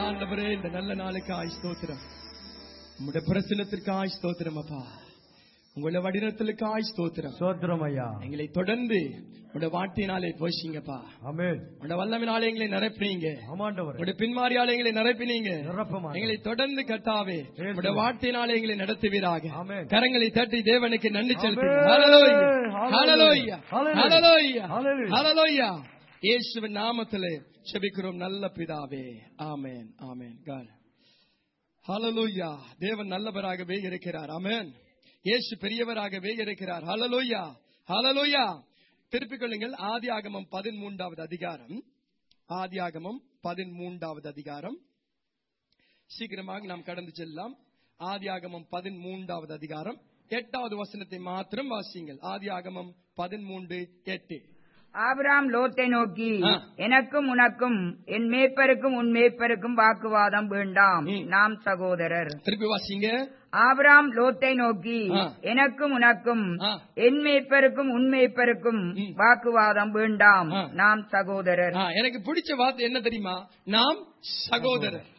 ஆண்டவரே இந்த நல்ல நாளுக்கு ஆய் ஸ்தோத்திரம் உங்களுடைய பிரசனத்திற்கு ஆய் ஸ்தோத்திரம் அப்பா உங்களுடைய வடிவத்திற்கு ஆய் ஸ்தோத்திரம் சோத்திரம் ஐயா எங்களை தொடர்ந்து உங்களுடைய வார்த்தையினாலே போஷிங்கப்பா அமேன் உங்களுடைய வல்லமினாலே எங்களை நிரப்பினீங்க ஆமாண்டவர் உங்களுடைய பின்மாரியாலே எங்களை நிரப்பினீங்க நிரப்பமா எங்களை தொடர்ந்து கட்டாவே இயேசுவே. உங்களுடைய வார்த்தையினாலே எங்களை நடத்துவீராக ஆமென். கரங்களை தட்டி தேவனுக்கு நன்றி ஆமென். செலுத்துங்க ஹalleluya ஹalleluya. ஹalleluya ஹalleluya. ஹalleluya ஹalleluya. ஹalleluya இயேசுவின் நாமத்திலே செபிக்கிறோம் நல்ல பிதாவே ஆமென் ஆமென் காட் ஹalleluya தேவன் நல்லவராகவே இருக்கிறார் ஆமென் இயேசு பெரியவராகவே இருக்கிறார் ஹalleluya ஹalleluya திருப்பிக் கொள்ளுங்கள் ஆதியாகமம் பதிமூன்றாவது அதிகாரம் ஆதியாகமம் பதிமூன்றாவது அதிகாரம் சீக்கிரமாக நாம் கடந்து செல்லலாம் ஆதியாகமம் பதிமூன்றாவது அதிகாரம் எட்டாவது வசனத்தை மாத்திரம் வாசியுங்கள் ஆதியாகமம் பதிமூன்று எட்டு ஆபிராம் லோத்தை நோக்கி ஆ. எனக்கும் உனக்கும் என் மேய்ப்பருக்கும் உன் மேய்ப்பருக்கும் வாக்குவாதம் வேண்டாம் ம். நாம் சகோதரர் திருப்பி வாசிங்க ஆபிராம் லோத்தை நோக்கி ஆ. எனக்கும் உனக்கும் ஆ. என் மேய்ப்பருக்கும் உன் மேய்ப்பருக்கும் ம். வாக்குவாதம் வேண்டாம் ஆ. நாம் சகோதரர் ஆ, எனக்கு பிடிச்ச வார்த்தை என்ன தெரியுமா நாம் சகோதரர்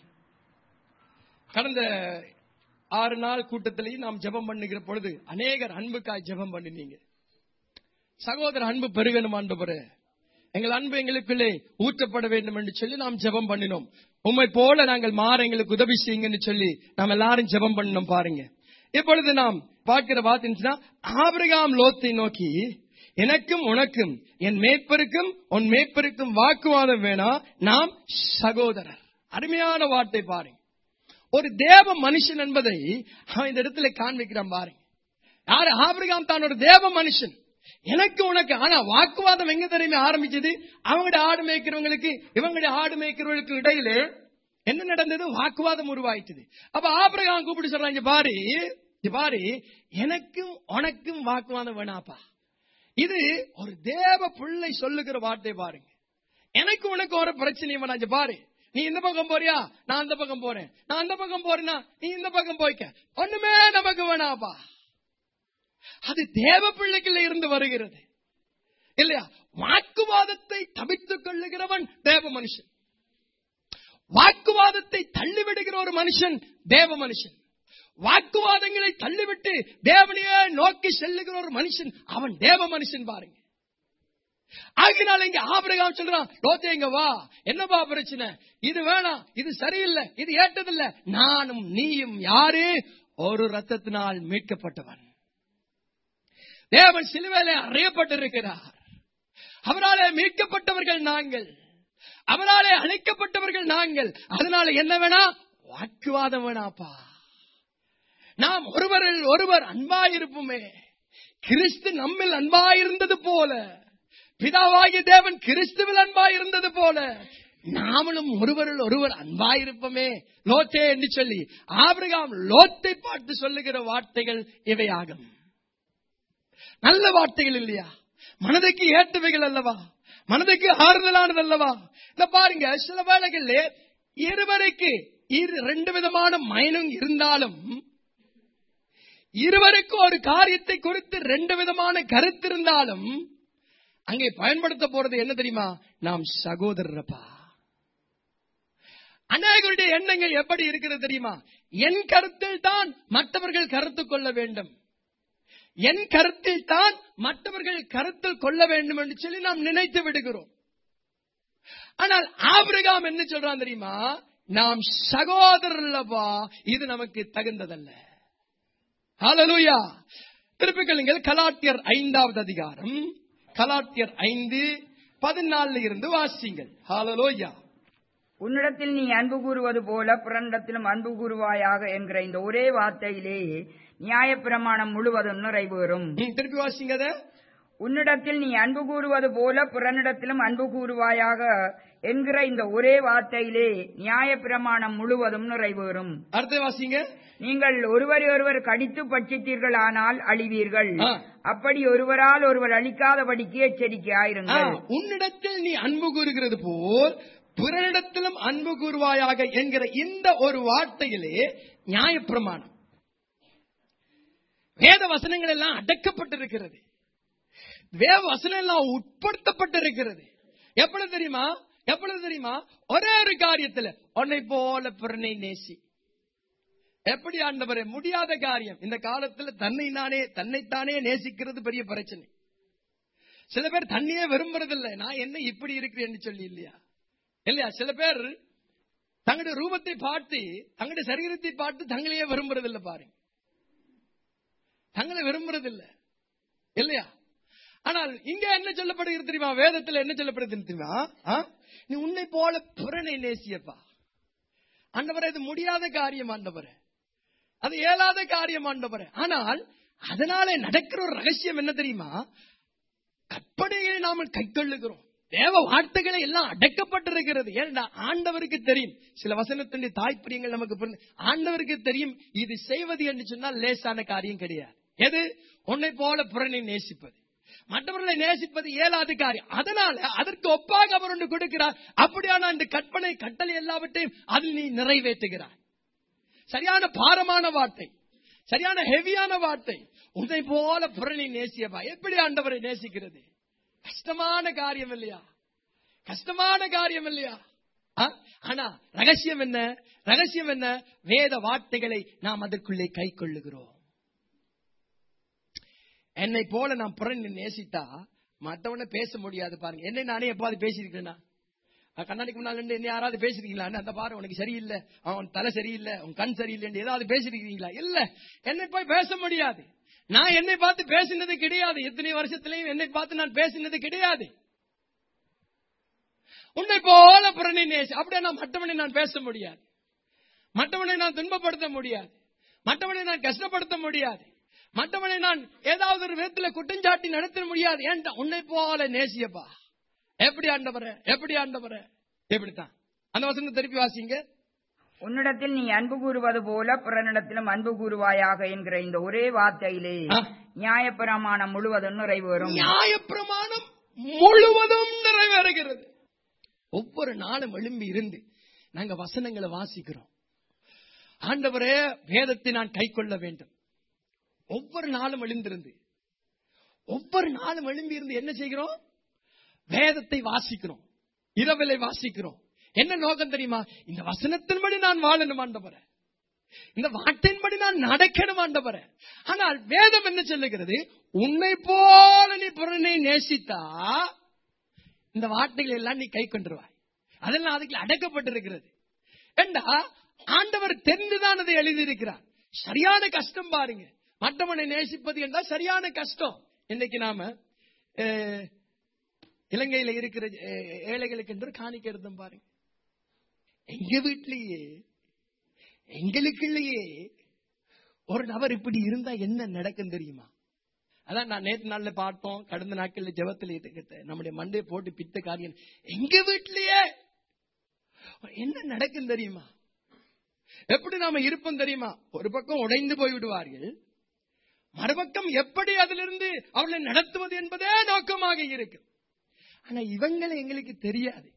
கடந்த ஆறு நாள் கூட்டத்திலேயே நாம் ஜெபம் பண்ணுகிற பொழுது அநேகர் அன்புக்காய் ஜெபம் பண்ணினீங்க சகோதர அன்பு பெருகணும் ஆண்டவரே எங்கள் அன்பு எங்களுக்குள்ளே ஊற்றப்பட வேண்டும் என்று சொல்லி நாம் ஜெபம் பண்ணினோம் உம்மை போல நாங்கள் மாற எங்களுக்கு உதவி செய்யுங்கன்னு சொல்லி நாம் எல்லாரும் ஜெபம் பண்ணினோம் பாருங்க இப்பொழுது நாம் பார்க்கிற வார்த்தை ஆபிரகாம் லோத்தை நோக்கி எனக்கும் உனக்கும் என் மேய்ப்பருக்கும் உன் மேய்ப்பருக்கும் வாக்குவாதம் வேணாம் நாம் சகோதரர் அருமையான வார்த்தை பாருங்க ஒரு தேவ மனுஷன் என்பதை அவன் இந்த இடத்துல காண்பிக்கிறான் பாருங்க யாரு ஆபிரகாம் தான் ஒரு தேவ மனுஷன் எனக்கு உனக்கு ஆனா வாக்குவாதம் எங்க தெரியுமே ஆரம்பிச்சது அவங்களுடைய ஆடு மேய்க்கிறவங்களுக்கு இவங்களுடைய ஆடு மேய்க்கிறவங்களுக்கு இடையிலே என்ன நடந்தது வாக்குவாதம் உருவாயிட்டது அப்ப ஆபிரகாம் கூப்பிட்டு சொல்றாங்க பாரு இங்க பாரு எனக்கும் உனக்கும் வாக்குவாதம் வேணாப்பா இது ஒரு தேவ பிள்ளை சொல்லுகிற வார்த்தை பாருங்க எனக்கு உனக்கு ஒரு பிரச்சனை வேணாம் இங்க பாரு நீ இந்த பக்கம் போறியா நான் அந்த பக்கம் போறேன் நான் அந்த பக்கம் போறேன்னா நீ இந்த பக்கம் போய்க்க ஒண்ணுமே நமக்கு வேணாப்பா அது தேவ பிள்ளைக்குள்ள இருந்து வருகிறது இல்லையா வாக்குவாதத்தை தவித்துக் கொள்ளுகிறவன் தேவ மனுஷன் வாக்குவாதத்தை தள்ளிவிடுகிற ஒரு மனுஷன் தேவ மனுஷன் வாக்குவாதங்களை தள்ளிவிட்டு தேவனையே நோக்கி செல்லுகிற ஒரு மனுஷன் அவன் தேவ மனுஷன் பாருங்க ஆகினால இங்க ஆபிரகாம் சொல்றான் லோத்தே இங்க வா என்னப்பா பிரச்சனை இது வேணாம் இது சரியில்லை இது ஏற்றதில்லை நானும் நீயும் யாரு ஒரு ரத்தத்தினால் மீட்கப்பட்டவன் தேவன் சிலுவையிலே அறியப்பட்டிருக்கிறார் அவராலே மீட்கப்பட்டவர்கள் நாங்கள் அவராலே அழைக்கப்பட்டவர்கள் நாங்கள் அதனால என்ன வேணா வாக்குவாதம் வேணாப்பா நாம் ஒருவரில் ஒருவர் அன்பாயிருப்போமே கிறிஸ்து நம்மில் அன்பாயிருந்தது போல பிதாவாகிய தேவன் கிறிஸ்துவில் அன்பாயிருந்தது போல நாமளும் ஒருவரில் ஒருவர் அன்பாயிருப்போமே லோத்தே என்று சொல்லி ஆபிரகாம் லோத்தை பார்த்து சொல்லுகிற வார்த்தைகள் இவையாகும் நல்ல வார்த்தைகள் இல்லையா மனதுக்கு ஏற்றவைகள் அல்லவா மனதுக்கு ஆறுதலானது அல்லவா இந்த பாருங்க சில வேளைகள்ல இருவருக்கு இரு ரெண்டு விதமான மயனும் இருந்தாலும் இருவருக்கு ஒரு காரியத்தை குறித்து ரெண்டு விதமான கருத்து இருந்தாலும் அங்கே பயன்படுத்த போறது என்ன தெரியுமா நாம் சகோதரப்பா அநேகருடைய எண்ணங்கள் எப்படி இருக்கிறது தெரியுமா என் கருத்தில் தான் மற்றவர்கள் கருத்து கொள்ள வேண்டும் என் கருத்தில் தான் மற்றவர்கள் கருத்தில் கொள்ள வேண்டும் என்று சொல்லி நாம் நினைத்து விடுகிறோம் ஆனால் ஆபிரகாம் என்ன சொல்றான் தெரியுமா நாம் சகோதரல்லவா இது நமக்கு தகுந்ததல்ல ஹalleluya திருப்பிக் கொள்ளுங்கள் கலாத்தியர் ஐந்தாவது அதிகாரம் கலாத்தியர் ஐந்து பதினாலுல இருந்து வாசிங்கள் ஹalleluya உன்னிடத்தில் நீ அன்பு கூறுவது போல பிறனிடத்திலும் அன்பு கூறுவாயாக என்கிற இந்த ஒரே வார்த்தையிலே நியாயப்பிரமாணம் முழுவதும் நிறைவேறும் ம், திருப்பி வாசிங்க அதை உன்னிடத்தில் நீ அன்பு கூறுவது போல பிறனிடத்திலும் அன்பு கூறுவாயாக என்கிற இந்த ஒரே வார்த்தையிலே நியாயப்பிரமாணம் முழுவதும் நிறைவேறும் அடுத்த வாசிங்க நீங்கள் ஒருவரை ஒருவர் கடித்து பட்சித்தீர்கள் ஆனால் அழிவீர்கள் ஆ. அப்படி ஒருவரால் ஒருவர் அழிக்காதபடிக்கு ஆ, எச்சரிக்கையாயிருங்கள் உன்னிடத்தில் நீ அன்பு கூறுகிறது போல் பிறனிடத்திலும் அன்பு கூறுவாயாக என்கிற இந்த ஒரு வார்த்தையிலே நியாயப்பிரமாணம் வேத வசனங்கள் எல்லாம் அடக்கப்பட்டிருக்கிறது வேத வசனம் எல்லாம் உட்படுத்தப்பட்டிருக்கிறது எப்படி தெரியுமா எப்பொழுது தெரியுமா ஒரே ஒரு காரியத்துல உன்னை போல பிறனை நேசி எப்படி ஆண்டவரே முடியாத காரியம் இந்த காலத்துல தன்னை நானே தன்னைத்தானே நேசிக்கிறது பெரிய பிரச்சனை சில பேர் தண்ணியே விரும்புறதில்லை நான் என்ன இப்படி இருக்கிறேன்னு சொல்லி இல்லையா இல்லையா சில பேர் தங்களுடைய ரூபத்தை பார்த்து தங்களுடைய சரீரத்தை பார்த்து தங்களையே விரும்புறதில்லை பாருங்க தங்களை விரும்புறதில்லை இல்லையா ஆனால் இங்க என்ன சொல்லப்படுகிறது தெரியுமா வேதத்துல என்ன சொல்லப்படுகிறது தெரியுமா ஆ? நீ உன்னை போல புறனை நேசியப்பா ஆண்டவரே இது முடியாத காரியம் ஆண்டவரே அது இயலாத காரியம் ஆண்டவரே ஆனால் அதனாலே நடக்கிற ஒரு ரகசியம் என்ன தெரியுமா கற்பனையை நாம கைக்கொள்ளுகிறோம் தேவ வார்த்தைகளை எல்லாம் அடக்கப்பட்டிருக்கிறது ஏன்னா ஆண்டவருக்கு தெரியும் சில வசனத்தினுடைய தாய்ப்பிரியங்கள் நமக்கு புரிந்து- ஆண்டவருக்கு தெரியும் இது செய்வது என்று சொன்னால் லேசான காரியம் கிடையாது எது உன்னை போல புறனை நேசிப்பது மற்றவர்களை நேசிப்பது இயலாத காரியம் அதனால அதற்கு ஒப்பாக அவர் ஒன்று கொடுக்கிறார் அப்படியான அந்த கற்பனை கட்டளை எல்லாவற்றையும் அதில் நீ நிறைவேற்றுகிறார் சரியான பாரமான வார்த்தை சரியான ஹெவியான வார்த்தை உன்னை போல புரணி நேசியப்பா எப்படி ஆண்டவரை நேசிக்கிறது கஷ்டமான காரியம் இல்லையா கஷ்டமான காரியம் இல்லையா ஆ? ஆனா ரகசியம் என்ன ரகசியம் என்ன வேத வார்த்தைகளை நாம் அதற்குள்ளே கை கொள்ளுகிறோம் என்னை போல நான் புறணி நேசித்தா மத்தவன பேச முடியாது பாருங்க என்னை நானே எப்பாவது பேசியிருக்கேனா அஹ் கண்ணாடிக்கு முன்னால நின்னு என்ன யாராவது பேசிருக்கீங்களா அண்ணா, அந்த பாரு உனக்கு சரியில்லை அவன் தலை சரியில்லை உன் கண் சரியில்லை ஏதாவது பேசிருக்கீங்களா இல்ல என்னை போய் பேச முடியாது நான் என்னை பார்த்து பேசினது கிடையாது எத்தனை வருஷத்திலையும் என்னை பார்த்து நான் பேசினது கிடையாது உன்னை போல புறணி நேசி அப்படியே நான் மற்றவனை நான் பேச முடியாது மற்றவனை நான் துன்பப்படுத்த முடியாது மற்றவனை நான் கஷ்டப்படுத்த முடியாது மற்றவனை நான் ஏதாவது ஒரு விதத்துல குற்றஞ்சாட்டி நடத்த முடியாது ஏன்டா உன்னை போல நேசியப்பா எப்படி ஆண்டவர எப்படி ஆண்டவர எப்படித்தான் அந்த வசனம் திருப்பி வாசிங்க உன்னிடத்தில் நீ அன்பு கூறுவது போல பிறனிடத்திலும் அன்பு கூறுவாயாக என்கிற இந்த ஒரே வார்த்தையிலே ஆ. நியாயப்பிரமாணம் முழுவதும் நிறைவேறும் நியாயப்பிரமாணம் முழுவதும் நிறைவேறுகிறது ஒவ்வொரு நாளும் எழும்பி இருந்து நாங்க வசனங்களை வாசிக்கிறோம் ஆண்டவரே வேதத்தை நான் கை கொள்ள வேண்டும் ஒவ்வொரு நாளும் எழுந்திருந்து ஒவ்வொரு நாளும் எழும்பி இருந்து என்ன செய்கிறோம் வேதத்தை வாசிக்கிறோம் இரவிலை வாசிக்கிறோம் என்ன நோக்கம் தெரியுமா இந்த வசனத்தின்படி நான் வாழணும் ஆண்டவரே இந்த வார்த்தையின்படி நான் நடக்கணும் ஆண்டவரே ஆனால் வேதம் என்ன சொல்லுகிறது உன்னை போல நீ புறனை நேசித்தா இந்த வார்த்தைகள் எல்லாம் நீ கை கொண்டுருவாய் அதெல்லாம் அதுக்கு அடக்கப்பட்டிருக்கிறது ஏண்டா ஆண்டவர் தெரிந்துதான் அதை எழுதியிருக்கிறார் சரியான கஷ்டம் பாருங்க மற்றவனை நேசிப்பது என்றால் சரியான கஷ்டம் இன்னைக்கு நாம அஹ், இலங்கையில இருக்கிற அஹ், ஏழைகளுக்கு என்று காணிக்க இருந்தோம் பாருங்க எங்க வீட்டிலேயே எங்களுக்குள்ளேயே ஒரு நபர் இப்படி இருந்தா என்ன நடக்கும் தெரியுமா அதான் நான் நேற்று நாள்ல பார்த்தோம் கடந்த நாட்கள்ல ஜெபத்துல இதுக்கிட்ட நம்முடைய மண்டையை போட்டு பித்த காரியம் எங்க வீட்டிலேயே என்ன நடக்கும் தெரியுமா எப்படி நாம இருப்போம் தெரியுமா ஒரு பக்கம் உடைந்து போய் விடுவார்கள் மறுபக்கம் எப்படி அதிலிருந்து அவர்களை நடத்துவது என்பதே நோக்கமாக இருக்கு ஆனா இவங்களை எங்களுக்கு தெரியாது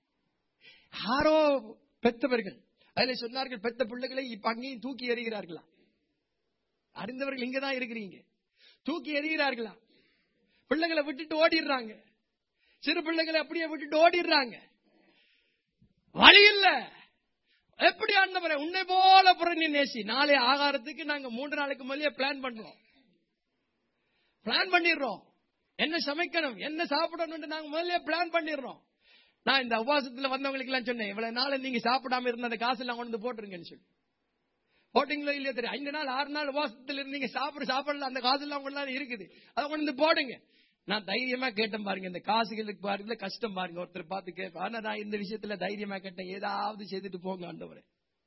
யாரோ பெத்தவர்கள் அதுல சொன்னார்கள் பெத்த பிள்ளைகளை இப்ப அங்கேயும் தூக்கி எறிகிறார்களா அறிந்தவர்கள் இங்கதான் இருக்கிறீங்க தூக்கி எறிகிறார்களா பிள்ளைகளை விட்டுட்டு ஓடிடுறாங்க சிறு பிள்ளைகளை அப்படியே விட்டுட்டு ஓடிடுறாங்க வழி இல்ல எப்படி ஆண்டவரே உன்னை போல புறணி நேசி நாளை ஆகாரத்துக்கு நாங்க மூன்று நாளைக்கு முதலே பிளான் பண்றோம் பிளான் பண்ணிடுறோம் என்ன சமைக்கணும் என்ன சாப்பிடணும் நாங்க முதல்ல பிளான் பண்ணிடுறோம் நான் இந்த உபவாசத்துல வந்தவங்களுக்கு எல்லாம் சொன்னேன் இவ்வளவு நாள் நீங்க சாப்பிடாம இருந்த அந்த காசு எல்லாம் கொண்டு வந்து போட்டுருங்கன்னு சொல்லி போட்டீங்களோ இல்லையா தெரியும் ஐந்து நாள் ஆறு நாள் உபவாசத்துல இருந்தீங்க சாப்பிட சாப்பிடல அந்த காசு எல்லாம் உங்களால இருக்குது அதை கொண்டு வந்து போடுங்க நான் தைரியமா கேட்டேன் பாருங்க இந்த காசுகளுக்கு பாருங்க கஷ்டம் பாருங்க ஒருத்தர் பார்த்து கேட்பேன் ஆனா நான் இந்த விஷயத்துல தைரியமா கேட்டேன் ஏதாவது செய்துட்டு போங்க ஆண்டவரே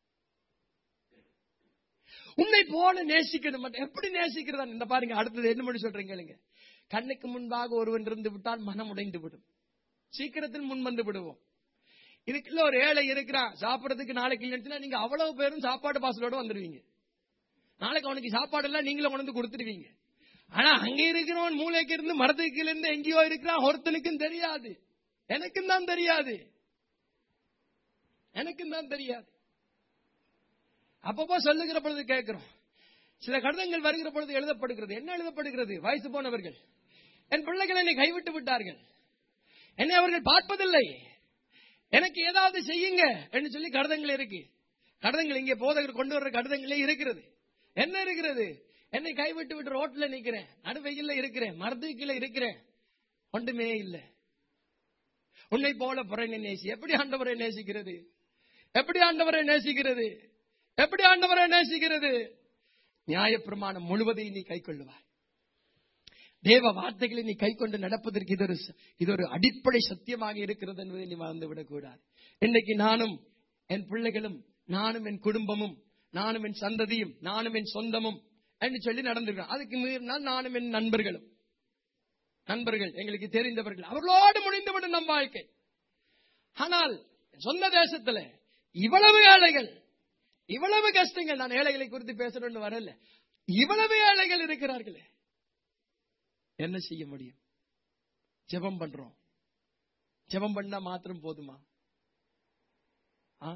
உன்னை போல நேசிக்கணும் மட்டும் எப்படி நேசிக்கிறதா இந்த பாருங்க அடுத்தது என்ன பண்ணி சொல்றீங்க கேளுங்க கண்ணுக்கு முன்பாக ஒருவன் இருந்து விட்டால் மனம் உடைந்து விடும் சீக்கிரத்தில் முன் வந்து விடுவோம் இதுக்குள்ள ஒரு ஏழை இருக்கிறான் சாப்பிடறதுக்கு நாளைக்கு இல்லைன்னா நீங்க அவ்வளவு பேரும் சாப்பாடு பாசலோட வந்துருவீங்க நாளைக்கு அவனுக்கு சாப்பாடு எல்லாம் நீங்களும் கொண்டு வந்து கொடுத்துருவீங்க ஆனா அங்க இருக்கிறவன் மூளைக்கு இருந்து மரத்துக்கு கீழ இருந்து எங்கேயோ இருக்கிறான் ஒருத்தனுக்கும் தெரியாது எனக்கும் தான் தெரியாது எனக்கும் தான் தெரியாது அப்பப்போ சொல்லுகிற பொழுது கேட்கிறோம் சில கடிதங்கள் வருகிற பொழுது எழுதப்படுகிறது என்ன எழுதப்படுகிறது வயசு போனவர்கள் என் பிள்ளைகள் என்னை கைவிட்டு விட்டார்கள் என்னை அவர்கள் பார்ப்பதில்லை எனக்கு ஏதாவது செய்யுங்க என்று சொல்லி கடிதங்கள் இருக்கு கடிதங்கள் இங்கே போதகர் கொண்டு வர்ற கடிதங்களே இருக்கிறது என்ன இருக்கிறது என்னை கைவிட்டு விட்டு ரோட்ல நிக்கிறேன் நடுவையில் இருக்கிறேன் மரத்து கீழே இருக்கிறேன் ஒன்றுமே இல்லை உன்னை போல புறனை நேசி எப்படி ஆண்டவரை நேசிக்கிறது எப்படி ஆண்டவரை நேசிக்கிறது எப்படி ஆண்டவரை நேசிக்கிறது நியாயப்பிரமாணம் முழுவதையும் நீ கை கொள்ளுவாய் தேவ வார்த்தைகளை நீ கை கொண்டு நடப்பதற்கு இது ஒரு ச- இது ஒரு அடிப்படை சத்தியமாக இருக்கிறது என்பதை நீ மறந்து விடக்கூடாது இன்னைக்கு நானும் என் பிள்ளைகளும் நானும் என் குடும்பமும் நானும் என் சந்ததியும் நானும் என் சொந்தமும் என்று சொல்லி நடந்திருக்கோம் அதுக்கு மீறினால் நானும் என் நண்பர்களும் நண்பர்கள் எங்களுக்கு தெரிந்தவர்கள் அவர்களோடு முடிந்துவிடும் நம் வாழ்க்கை ஆனால் சொந்த தேசத்துல இவ்வளவு ஏழைகள் இவ்வளவு கஷ்டங்கள் நான் ஏழைகளை குறித்து பேசணும்னு வரல இவ்வளவு ஏழைகள் இருக்கிறார்களே என்ன செய்ய முடியும் ஜெபம் பண்றோம் ஜெபம் பண்ணா மாத்திரம் போதுமா ஆ?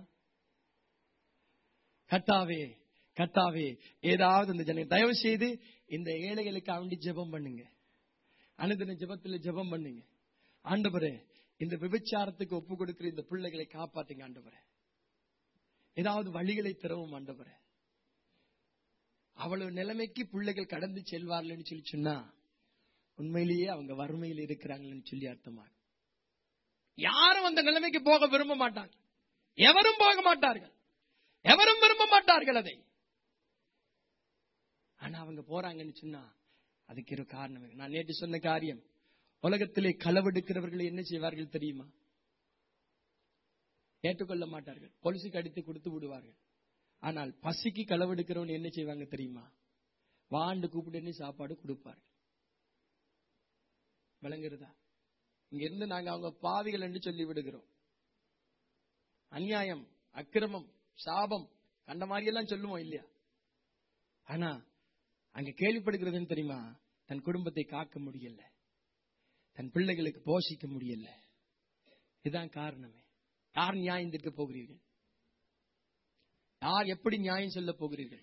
கத்தாவே கத்தாவே ஏதாவது இந்த ஜன தயவு செய்து இந்த ஏழைகளுக்கு அவண்டி ஜெபம் பண்ணுங்க அனுதின ஜெபத்துல ஜெபம் பண்ணுங்க ஆண்டவரே இந்த விபச்சாரத்துக்கு ஒப்பு கொடுக்கிற இந்த பிள்ளைகளை காப்பாத்துங்க ஆண்டவரே ஏதாவது வழிகளை திறவும் ஆண்டவரே அவ்வளவு நிலைமைக்கு பிள்ளைகள் கடந்து செல்வார்கள்னு சொல்லி சொன்னா உண்மையிலேயே அவங்க வறுமையில் இருக்கிறாங்கன்னு சொல்லி அர்த்தமா யாரும் அந்த நிலைமைக்கு போக விரும்ப மாட்டாங்க எவரும் போக மாட்டார்கள் எவரும் விரும்ப மாட்டார்கள் அதை ஆனா அவங்க போறாங்கன்னு சொன்னா அதுக்கு ஒரு காரணம் இருக்கு. நான் நேற்று சொன்ன காரியம் உலகத்திலே களவெடுக்கிறவர்கள் என்ன செய்வார்கள் தெரியுமா ஏற்றுக்கொள்ள மாட்டார்கள் பொலிசுக்கு அடித்து கொடுத்து விடுவார்கள் ஆனால் பசிக்கு களவெடுக்கிறவன் என்ன செய்வாங்க தெரியுமா வாண்டு கூப்பிட்டு சாப்பாடு கொடுப்பார்கள் விளங்குறதா இங்க இருந்து நாங்க அவங்க பாவிகள் என்று சொல்லி விடுகிறோம் அநியாயம் அக்கிரமம் சாபம் கண்ட மாதிரி எல்லாம் சொல்லுவோம் இல்லையா ஆனா அங்க கேள்விப்படுகிறதுன்னு தெரியுமா தன் குடும்பத்தை காக்க முடியல தன் பிள்ளைகளுக்கு போஷிக்க முடியல இதுதான் காரணமே யார் நியாயம் தீர்க்க போகிறீர்கள் யார் எப்படி நியாயம் சொல்ல போகிறீர்கள்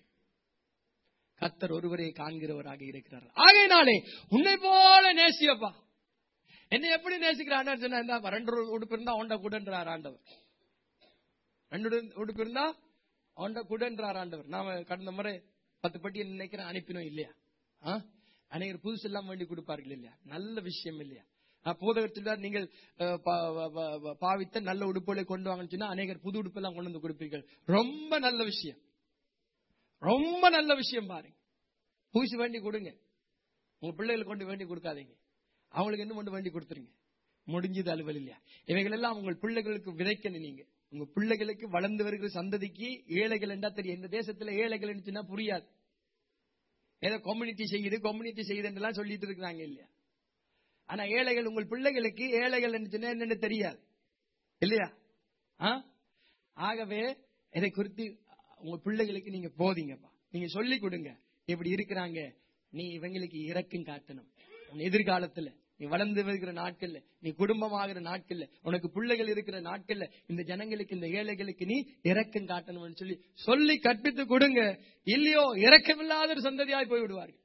கத்தர் ஒருவரை காண்கிறவராக இருக்கிறார் ஆகையினாலே உன்னை போல நேசியப்பா என்னை எப்படி நேசிக்கிறான் சொன்னா இந்தா, ரெண்டு உடுப்பு இருந்தா ஒண்ட கூடன்றார் ஆண்டவர் ரெண்டு உடு- உடுப்பு இருந்தா ஒண்ட கூடன்றார் ஆண்டவர் நாம கடந்த முறை பத்து பட்டி நினைக்கிறேன் அனுப்பினோம் இல்லையா ஆ? அநேகர் புதுசு எல்லாம் வேண்டி கொடுப்பார்கள் இல்லையா நல்ல விஷயம் இல்லையா நான் போதகத்தில் நீங்கள் அஹ், பா- பா- பா- பாவித்த நல்ல உடுப்புகளை கொண்டு வாங்கன்னு சொன்னா அநேகர் புது உடுப்பெல்லாம் கொண்டு வந்து கொடுப்பீர்கள் ரொம்ப நல்ல விஷயம் ரொம்ப நல்ல விஷயம் பாருங்க புதுசு வேண்டி கொடுங்க உங்க பிள்ளைகளுக்கு கொண்டு வேண்டி கொடுக்காதீங்க அவங்களுக்கு என்ன கொண்டு வேண்டி கொடுத்துருங்க முடிஞ்சது அலுவல் இல்லையா இவைகள் எல்லாம் உங்கள் பிள்ளைகளுக்கு விதைக்கணும் நீங்க உங்க பிள்ளைகளுக்கு வளர்ந்து வருகிற சந்ததிக்கு ஏழைகள் என்றா தெரியும் இந்த தேசத்துல ஏழைகள் சொன்னா புரியாது ஏதோ கம்யூனிட்டி செய்யுது கம்யூனிட்டி செய்யுதுன்றெல்லாம் சொல்லிட்டு இருக்கிறாங்க இல்லையா ஆனா ஏழைகள் உங்கள் பிள்ளைகளுக்கு ஏழைகள் சொன்னா என்னன்னு தெரியாது இல்லையா ஆ? ஆகவே இதை குறித்து உங்க பிள்ளைகளுக்கு நீங்க போதீங்கப்பா நீங்க சொல்லி கொடுங்க இப்படி இருக்கிறாங்க நீ இவங்களுக்கு இறக்கம் காட்டணும் உன் எதிர்காலத்துல நீ வளர்ந்து வருகிற நாட்கள்ல நீ குடும்பமாகிற நாட்கள்ல உனக்கு பிள்ளைகள் இருக்கிற நாட்கள்ல இந்த ஜனங்களுக்கு இந்த ஏழைகளுக்கு நீ இரக்கம் காட்டணும்னு சொல்லி சொல்லி கற்பித்து கொடுங்க இல்லையோ இரக்கமில்லாத ஒரு சந்ததியாய் போய் விடுவார்கள்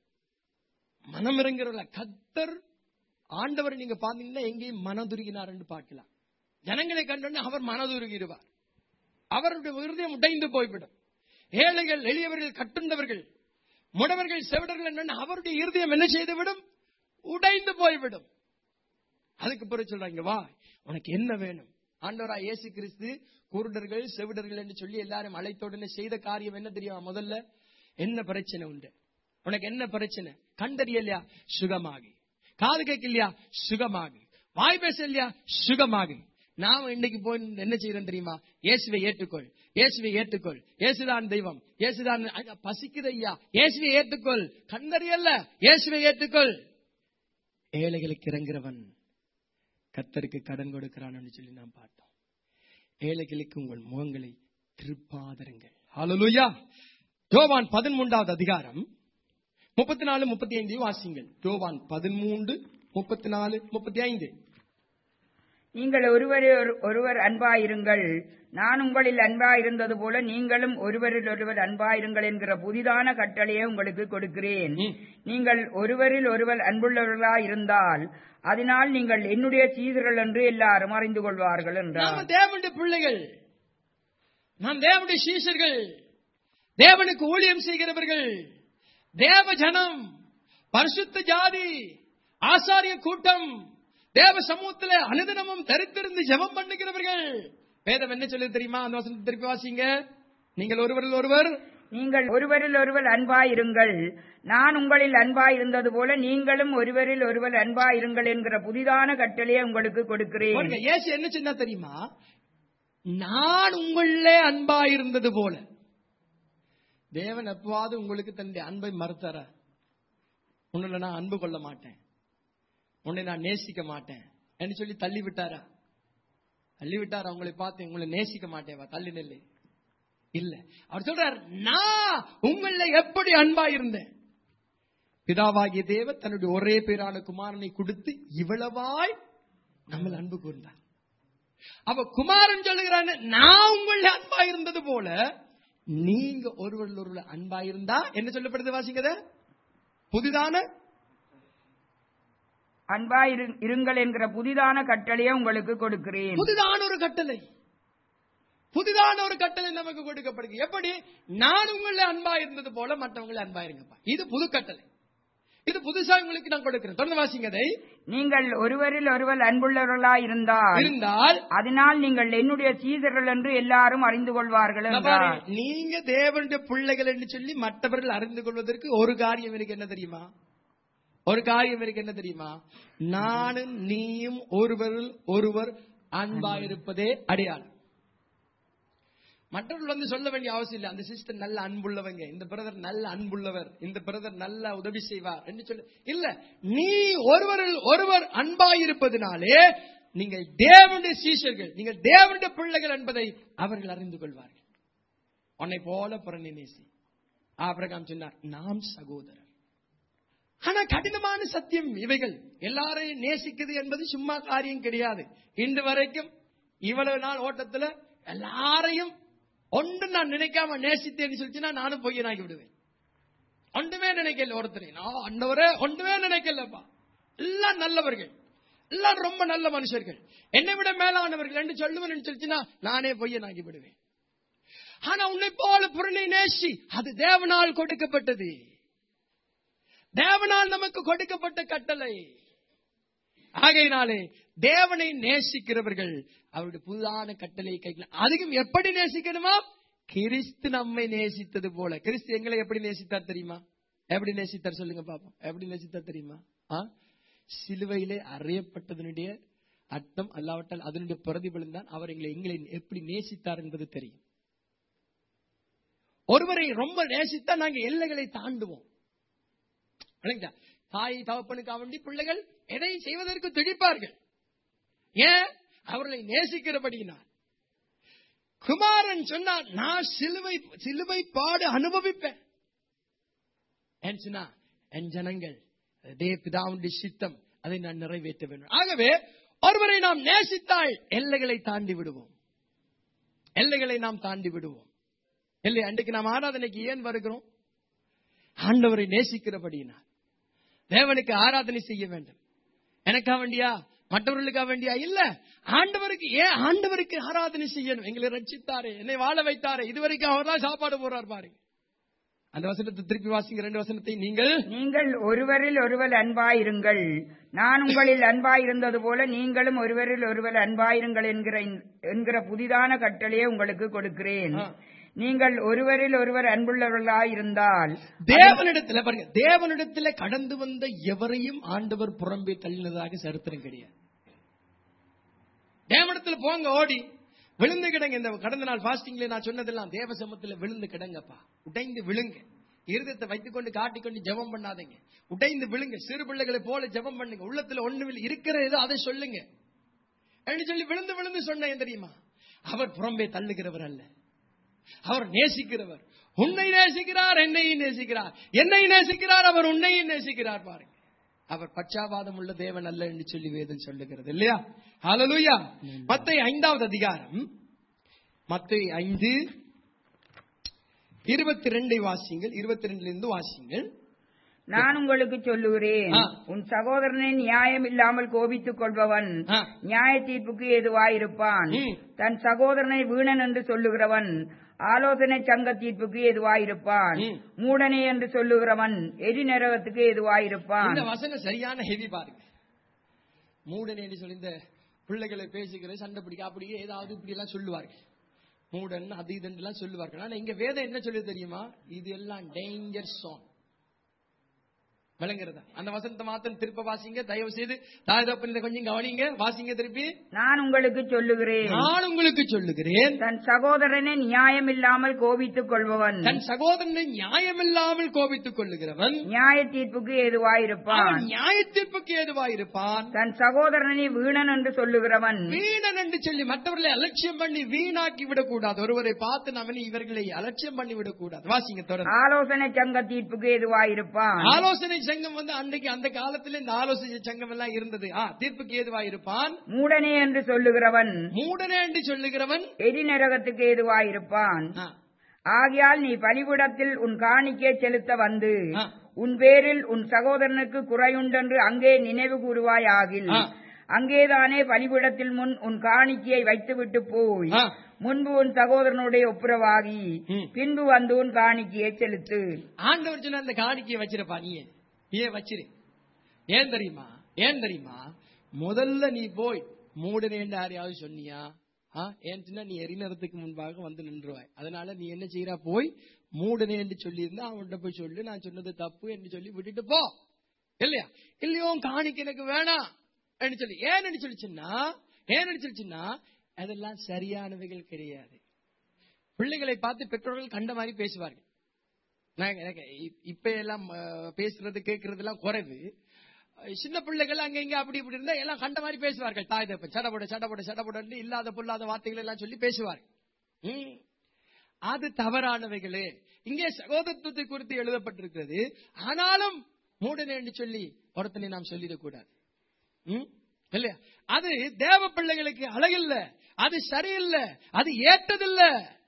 மனம் இறங்குறவர்கள கத்தர் ஆண்டவர் நீங்க பாத்தீங்கன்னா எங்கேயும் மனதுருகினார் என்று பார்க்கலாம் ஜனங்களை கண்டோன்னு அவர் மனதுருகிடுவார் அவருடைய இருதயம் உடைந்து போய்விடும் ஏழைகள் எளியவர்கள் கட்டுண்டவர்கள் முடவர்கள் செவிடர்கள் என்னன்னு அவருடைய இருதயம் என்ன செய்துவிடும் உடைந்து போய்விடும் அதுக்கு பிறகு சொல்றாங்க வா உனக்கு என்ன வேணும் ஆண்டவரா இயேசு கிறிஸ்து குருடர்கள் செவிடர்கள் என்று சொல்லி எல்லாரும் அழைத்த உடனே செய்த காரியம் என்ன தெரியுமா முதல்ல என்ன பிரச்சனை உண்டு உனக்கு என்ன பிரச்சனை கண்டறியலையா சுகமாகி காது கேட்கலையா சுகமாகி வாய் பேசலையா சுகமாகி நாம இன்னைக்கு போய் என்ன செய்யறோம் தெரியுமா இயேசுவை ஏற்றுக்கொள் இயேசுவை ஏற்றுக்கொள் இயேசுதான் தெய்வம் இயேசுதான் ஐயா, பசிக்குது ஐயா இயேசுவை ஏற்றுக்கொள் கண்டறியல்ல இயேசுவை ஏற்றுக்கொள் ஏழைகளுக்கு இறங்குறவன் கத்தருக்கு கடன் கொடுக்கிறான்னு சொல்லி நாம் பார்த்தோம் ஏழைகளுக்கு உங்கள் முகங்களை திருப்பாதருங்கள் ஹalleluya யோவான் பதிமூன்றாவது அதிகாரம் முப்பத்தி நாலு முப்பத்தி ஐந்து வாசிங்கள் யோவான் பதிமூன்று முப்பத்தி நாலு முப்பத்தி ஐந்து நீங்கள் ஒருவரை ஒரு- ஒருவர் அன்பாயிருங்கள் நான் உங்களில் அன்பாயிருந்தது போல நீங்களும் ஒருவரில் ஒருவர் அன்பாயிருங்கள் என்கிற புதிதான கட்டளையை உங்களுக்கு கொடுக்கிறேன் ம். நீங்கள் ஒருவரில் ஒருவர் அன்புள்ளவர்களாய் இருந்தால் அதனால் நீங்கள் என்னுடைய சீதர்கள் என்று எல்லாரும் அறிந்து கொள்வார்கள் நாம என்றார் தேவனுடைய பிள்ளைகள் நாம் தேவனுடைய சீஷர்கள் தேவனுக்கு ஊழியம் செய்கிறவர்கள் தேவ ஜனம் பரிசுத்த ஜாதி ஆசாரிய கூட்டம் தேவ சமூகத்துல அனுதினமும் தரித்திருந்து ஜெபம் பண்ணுகிறவர்கள் வேதம் என்ன சொல்லுது தெரியுமா அந்த வசனத்தை திருப்பி வாசிங்க நீங்கள் ஒருவரில் ஒருவர் நீங்கள் ஒருவரில் ஒருவர் அன்பாயிருங்கள் நான் உங்களில் அன்பாயிருந்தது போல நீங்களும் ஒருவரில் ஒருவர் அன்பாயிருங்கள் என்கிற புதிதான கட்டளையை உங்களுக்கு கொடுக்கிறேன் பாருங்க, இயேசு என்ன சொன்னா தெரியுமா நான் உங்களே அன்பா இருந்தது போல தேவன் எப்பவாவது உங்களுக்கு தன்னுடைய அன்பை மறுத்தாரா உன்னை நான் அன்பு கொள்ள மாட்டேன் உன்னை நான் நேசிக்க மாட்டேன் என்று சொல்லி தள்ளி விட்டாரா தள்ளி விட்டாரா உங்களை பார்த்து உங்களை நேசிக்க மாட்டேவா தள்ளி நெல்லு இல்ல அவர் சொல்றார் நான் உங்கள எப்படி அன்பா இருந்தேன் பிதாவாகிய தேவன் தன்னுடைய ஒரே பேரான குமாரனை கொடுத்து இவ்வளவாய் நம்மள அன்பு கூர்ந்தார் அப்ப குமாரன் சொல்லுகிறான் நான் உங்கள அன்பா இருந்தது போல நீங்க ஒருவர் ஒருவர் அன்பா இருந்தா என்ன சொல்லப்படுது வாசிங்கத புதிதான அன்பாயிரு- இருங்கள் என்கிற புதிதான கட்டளையை உங்களுக்கு கொடுக்கிறேன் புதிதான ஒரு கட்டளை புதிதான ஒரு கட்டளை நமக்கு கொடுக்கப்படுது எப்படி நான் உங்கள அன்பா இருந்தது போல மற்றவங்கள அன்பா இருங்கப்பா இது புது கட்டளை இது புதுசா உங்களுக்கு நான் கொடுக்கிறேன் தொடர்ந்து வாசிங்க அதை நீங்கள் ஒருவரில் ஒருவர் அன்புள்ளவர்களாய் இருந்தால் இருந்தால் அதனால் நீங்கள் என்னுடைய சீதர்கள் என்று எல்லாரும் அறிந்து கொள்வார்கள் நான் என்றார் பாரு, நீங்க தேவனுடைய பிள்ளைகள் என்று சொல்லி மற்றவர்கள் அறிந்து கொள்வதற்கு ஒரு காரியம் இருக்கு என்ன தெரியுமா ஒரு காரியம் இருக்கு என்ன தெரியுமா நானும் நீயும் ஒருவரில் ஒருவர் அன்பாயிருப்பதே அடையாளம் மற்றவர்கள் வந்து சொல்ல வேண்டிய அவசியம் இல்லை அந்த சிஸ்டர் நல்ல அன்புள்ளவங்க இந்த பிரதர் நல்ல அன்புள்ளவர் இந்த பிரதர் நல்ல உதவி செய்வார் என்று சொல்லி இல்ல நீ ஒருவரில் ஒருவர் அன்பாயிருப்பதினாலே நீங்கள் தேவனுடைய சீஷர்கள் நீங்கள் தேவனுடைய பிள்ளைகள் என்பதை அவர்கள் அறிந்து கொள்வார்கள் உன்னை போல பிறனை நேசி ஆபிரகாம் சொன்னார் நாம் சகோதரர் ஆனா கடினமான சத்தியம் இவைகள் எல்லாரையும் நேசிக்குது என்பது சும்மா காரியம் கிடையாது இன்று வரைக்கும் இவ்வளவு நாள் ஓட்டத்துல எல்லாரையும் ஒன்று நான் நினைக்காம நேசித்தேன்னு சொல்லிச்சுன்னா நானும் பொய்யனாகி விடுவேன் ஒன்றுமே நினைக்கல ஒருத்தரை நான் அண்டவரே ஒன்றுமே நினைக்கலப்பா எல்லாம் நல்லவர்கள் எல்லாம் ரொம்ப நல்ல மனுஷர்கள் என்னை விட மேலானவர்கள் என்று சொல்லுவேன் சொல்லிச்சுன்னா நானே பொய்யனாகி விடுவேன் ஆனா உன்னை போல புறனை நேசி அது தேவனால் கொடுக்கப்பட்டது தேவனால் நமக்கு கொடுக்கப்பட்ட கட்டளை ஆகையினாலே தேவனை நேசிக்கிறவர்கள் அவருடைய புதிதான கட்டளையை கைக்கலாம் அதுக்கும் எப்படி நேசிக்கணுமா கிறிஸ்து நம்மை நேசித்தது போல கிறிஸ்து எங்களை எப்படி நேசித்தார் தெரியுமா எப்படி நேசித்தார் சொல்லுங்க பாப்போம் எப்படி நேசித்தார் தெரியுமா ஆ? சிலுவையிலே அறையப்பட்டதனுடைய அர்த்தம் அல்லாவிட்டால் அதனுடைய பிரதிபலன் தான் அவர் எங்களை எங்களை எப்படி நேசித்தார் என்பது தெரியும் ஒருவரை ரொம்ப நேசித்தா நாங்க எல்லைகளை தாண்டுவோம் விளங்குதா? தாய் தகப்பனுக்காக வேண்டி பிள்ளைகள் எதை செய்வதற்கு துடிப்பார்கள் ஏன் அவர்களை நேசிக்கிறபடியினால் குமாரன் சொன்னார் நான் சிலுவை சிலுவை பாடு அனுபவிப்பேன் ஏன் சொன்னா என் ஜனங்கள் அதே பிதாவுடைய சித்தம் அதை நான் நிறைவேற்ற வேண்டும் ஆகவே ஒருவரை நாம் நேசித்தால் எல்லைகளை தாண்டி விடுவோம் எல்லைகளை நாம் தாண்டி விடுவோம் இல்லை அன்றைக்கு நாம் ஆராதனைக்கு ஏன் வருகிறோம் ஆண்டவரை நேசிக்கிறபடியினால் தேவனுக்கு ஆராதனை செய்ய வேண்டும் எனக்கா வேண்டியா மற்றவர்களுக்கா வேண்டியா இல்ல ஆண்டவருக்கு ஏன் ஆண்டவருக்கு ஆராதனை செய்யணும் எங்களை ரட்சித்தாரே என்னை வாழ வைத்தாரே இதுவரைக்கும் அவர் தான் சாப்பாடு போறார் பாருங்க அந்த வசனத்தை திருப்பி வாசிங்க ரெண்டு வசனத்தை நீங்கள் நீங்கள் ஒருவரில் ஒருவர் அன்பாயிருங்கள் நான் உங்களில் அன்பாயிருந்தது போல நீங்களும் ஒருவரில் ஒருவர் அன்பாயிருங்கள் என்கிற என்கிற புதிதான கட்டளையை உங்களுக்கு கொடுக்கிறேன் ஆ. நீங்கள் ஒருவரில் ஒருவர் அன்புள்ளவர்களாயிருந்தால் தேவனிடத்துல பாருங்க தேவனிடத்துல கடந்து வந்த எவரையும் ஆண்டவர் புறம்பே தள்ளினதாக சரித்திரம் கிடையாது தேவனிடத்துல போங்க ஓடி விழுந்து கிடங்க இந்த கடந்த நாள் பாஸ்டிங்ல நான் சொன்னதெல்லாம் தேவ சமத்துல விழுந்து கிடங்கப்பா உடைந்து விழுங்க இருதயத்தை வைத்துக்கொண்டு காட்டிக்கொண்டு ஜெபம் பண்ணாதீங்க உடைந்து விழுங்க சிறு பிள்ளைகளை போல ஜெபம் பண்ணுங்க உள்ளத்துல ஒண்ணுமில்லை இருக்கிற ஏதோ அதை சொல்லுங்க என்று சொல்லி விழுந்து விழுந்து சொன்னேன் தெரியுமா அவர் புறம்பே தள்ளுகிறவர் அல்ல அவர் நேசிக்கிறவர் உன்னை நேசிக்கிறார் என்னையும் நேசிக்கிறார் என்னை நேசிக்கிறார் அவர் உன்னையும் நேசிக்கிறார் பாருங்க அவர் பச்சாபாதம் உள்ள தேவன் அல்ல என்று சொல்லி வேதம் சொல்லுகிறது இல்லையா ஹalleluya மத்தேயு ஐந்தாவது அதிகாரம் மத்தேயு ஐந்து இருபத்தி ரெண்டை வாசிங்கள் இருபத்தி ரெண்டுல இருந்து வாசிங்கள் நான் உங்களுக்கு சொல்லுகிறேன் ஆ. உன் சகோதரனை நியாயம் இல்லாமல் கோபித்துக் கொள்பவன் ஆ. நியாய தீர்ப்புக்கு எதுவாயிருப்பான் ம். தன் சகோதரனை வீணன் என்று சொல்லுகிறவன் ஆலோசனை சங்க தீர்ப்புக்கு எதுவாயிருப்பான் ம். மூடனே என்று சொல்லுகிறவன் எரி நரகத்துக்கு எதுவாயிருப்பான் இந்த வசனம் சரியான ஹெவி பாருங்க மூடன் என்று சொல்லி இந்த பிள்ளைகளை பேசுகிற சண்டை பிடிக்க அப்படியே ஏதாவது இப்படி எல்லாம் சொல்லுவார்கள் மூடன் அது இதுன்னு எல்லாம் சொல்லுவார்கள் ஆனா இங்க வேதம் என்ன சொல்லி தெரியுமா இது எல்லாம் டேஞ்சர் சாங் விளங்குறதா அந்த வசனத்தை மாத்திரம் திருப்ப வாசிங்க தயவு செய்து தாய் தப்பன் கொஞ்சம் கவனிங்க வாசிங்க திருப்பி நான் உங்களுக்கு சொல்லுகிறேன் நான் உங்களுக்கு சொல்லுகிறேன் தன் சகோதரனை நியாயம் இல்லாமல் கோபித்துக் கொள்பவன் தன் சகோதரனை நியாயமில்லாமல் கோபித்துக் கொள்ளுகிறவன் நியாய தீர்ப்புக்கு எதுவாயிருப்பான் அவன் நியாயத்தீர்ப்புக்கு ஏதுவாயிருப்பான் தன் சகோதரனை வீணன் என்று சொல்லுகிறவன் வீணன் என்று சொல்லி மற்றவர்களை அலட்சியம் பண்ணி வீணாக்கி விடக்கூடாது ஒருவரை பார்த்து நாம் இனி இவர்களை அலட்சியம் பண்ணி விடக்கூடாது வாசிங்க தொடர்ந்து ஆலோசனை சங்க தீர்ப்புக்கு எதுவாயிருப்பான் ஆலோசனை சங்கம் வந்து அன்றைக்கு அந்த காலத்துல இந்த ஆலோசனை சங்கம் எல்லாம் இருந்தது ஆ தீர்ப்புக்கு ஏதுவாயிருப்பான் மூடனே என்று சொல்லுகிறவன் மூடனே என்று சொல்லுகிறவன் எரி நரகத்துக்கு எதுவாயிருப்பான் ஆ, ஆகையால் நீ பலிபீடத்தில் உன் காணிக்கை செலுத்த வந்து ஆ. உன் பேரில் உன் சகோதரனுக்கு குறையுண்டென்று அங்கே நினைவு கூறுவாயாகில் ஆ. அங்கேதானே பலிபீடத்தில் முன் உன் காணிக்கையை வைத்துவிட்டு போய் ஆ. முன்பு உன் சகோதரனுடைய ஒப்புரவாகி ம். பின்பு வந்து உன் காணிக்கையை செலுத்து ஆண்டவர் சொன்ன அந்த காணிக்கையை வச்சிருப்பா நீ ஏன் வச்சிரு ஏன் தெரியுமா ஏன் தெரியுமா முதல்ல நீ போய் மூடனேன்னு யாரையாவது சொன்னியா ஆ, ஏன் சொன்னா நீ எரிநரத்துக்கு முன்பாக வந்து நின்றுவாய் அதனால நீ என்ன செய்யறா போய் மூடனே என்று சொல்லி இருந்தா அவன்கிட்ட போய் சொல்லு நான் சொன்னது தப்பு என்று சொல்லி விட்டுட்டு போ இல்லையா இல்லையோ உன் காணிக்கை எனக்கு வேணாம் என்று சொல்லி ஏன்னு சொல்லிச்சுன்னா ஏன்னு சொல்லிச்சுன்னா அதெல்லாம் சரியானவைகள் கிடையாது பிள்ளைகளை பார்த்து பெற்றோர்கள் கண்ட மாதிரி பேசுவார்கள் நான் எனக்கு இ- இப்ப எல்லாம் அஹ், பேசுறது கேட்கறது எல்லாம் குறைவு அஹ், சின்ன பிள்ளைகள் அங்க இங்க அப்படி இப்படி இருந்தா எல்லாம் கண்ட மாதிரி பேசுவார்கள் தாய் தப்ப சடபட சடபட சடபடன்னு இல்லாத பொல்லாத வார்த்தைகள் எல்லாம் சொல்லி பேசுவார்கள் ம். அது தவறானவைகளே இங்கே சகோதரத்துவத்தை குறித்து எழுதப்பட்டிருக்கிறது ஆனாலும் மூடனே என்று சொல்லி ஒருத்தனை நாம் சொல்லிடக்கூடாது ம்? இல்லையா அது தேவ பிள்ளைகளுக்கு அழகில்ல அது சரியில்லை அது ஏற்றதில்லை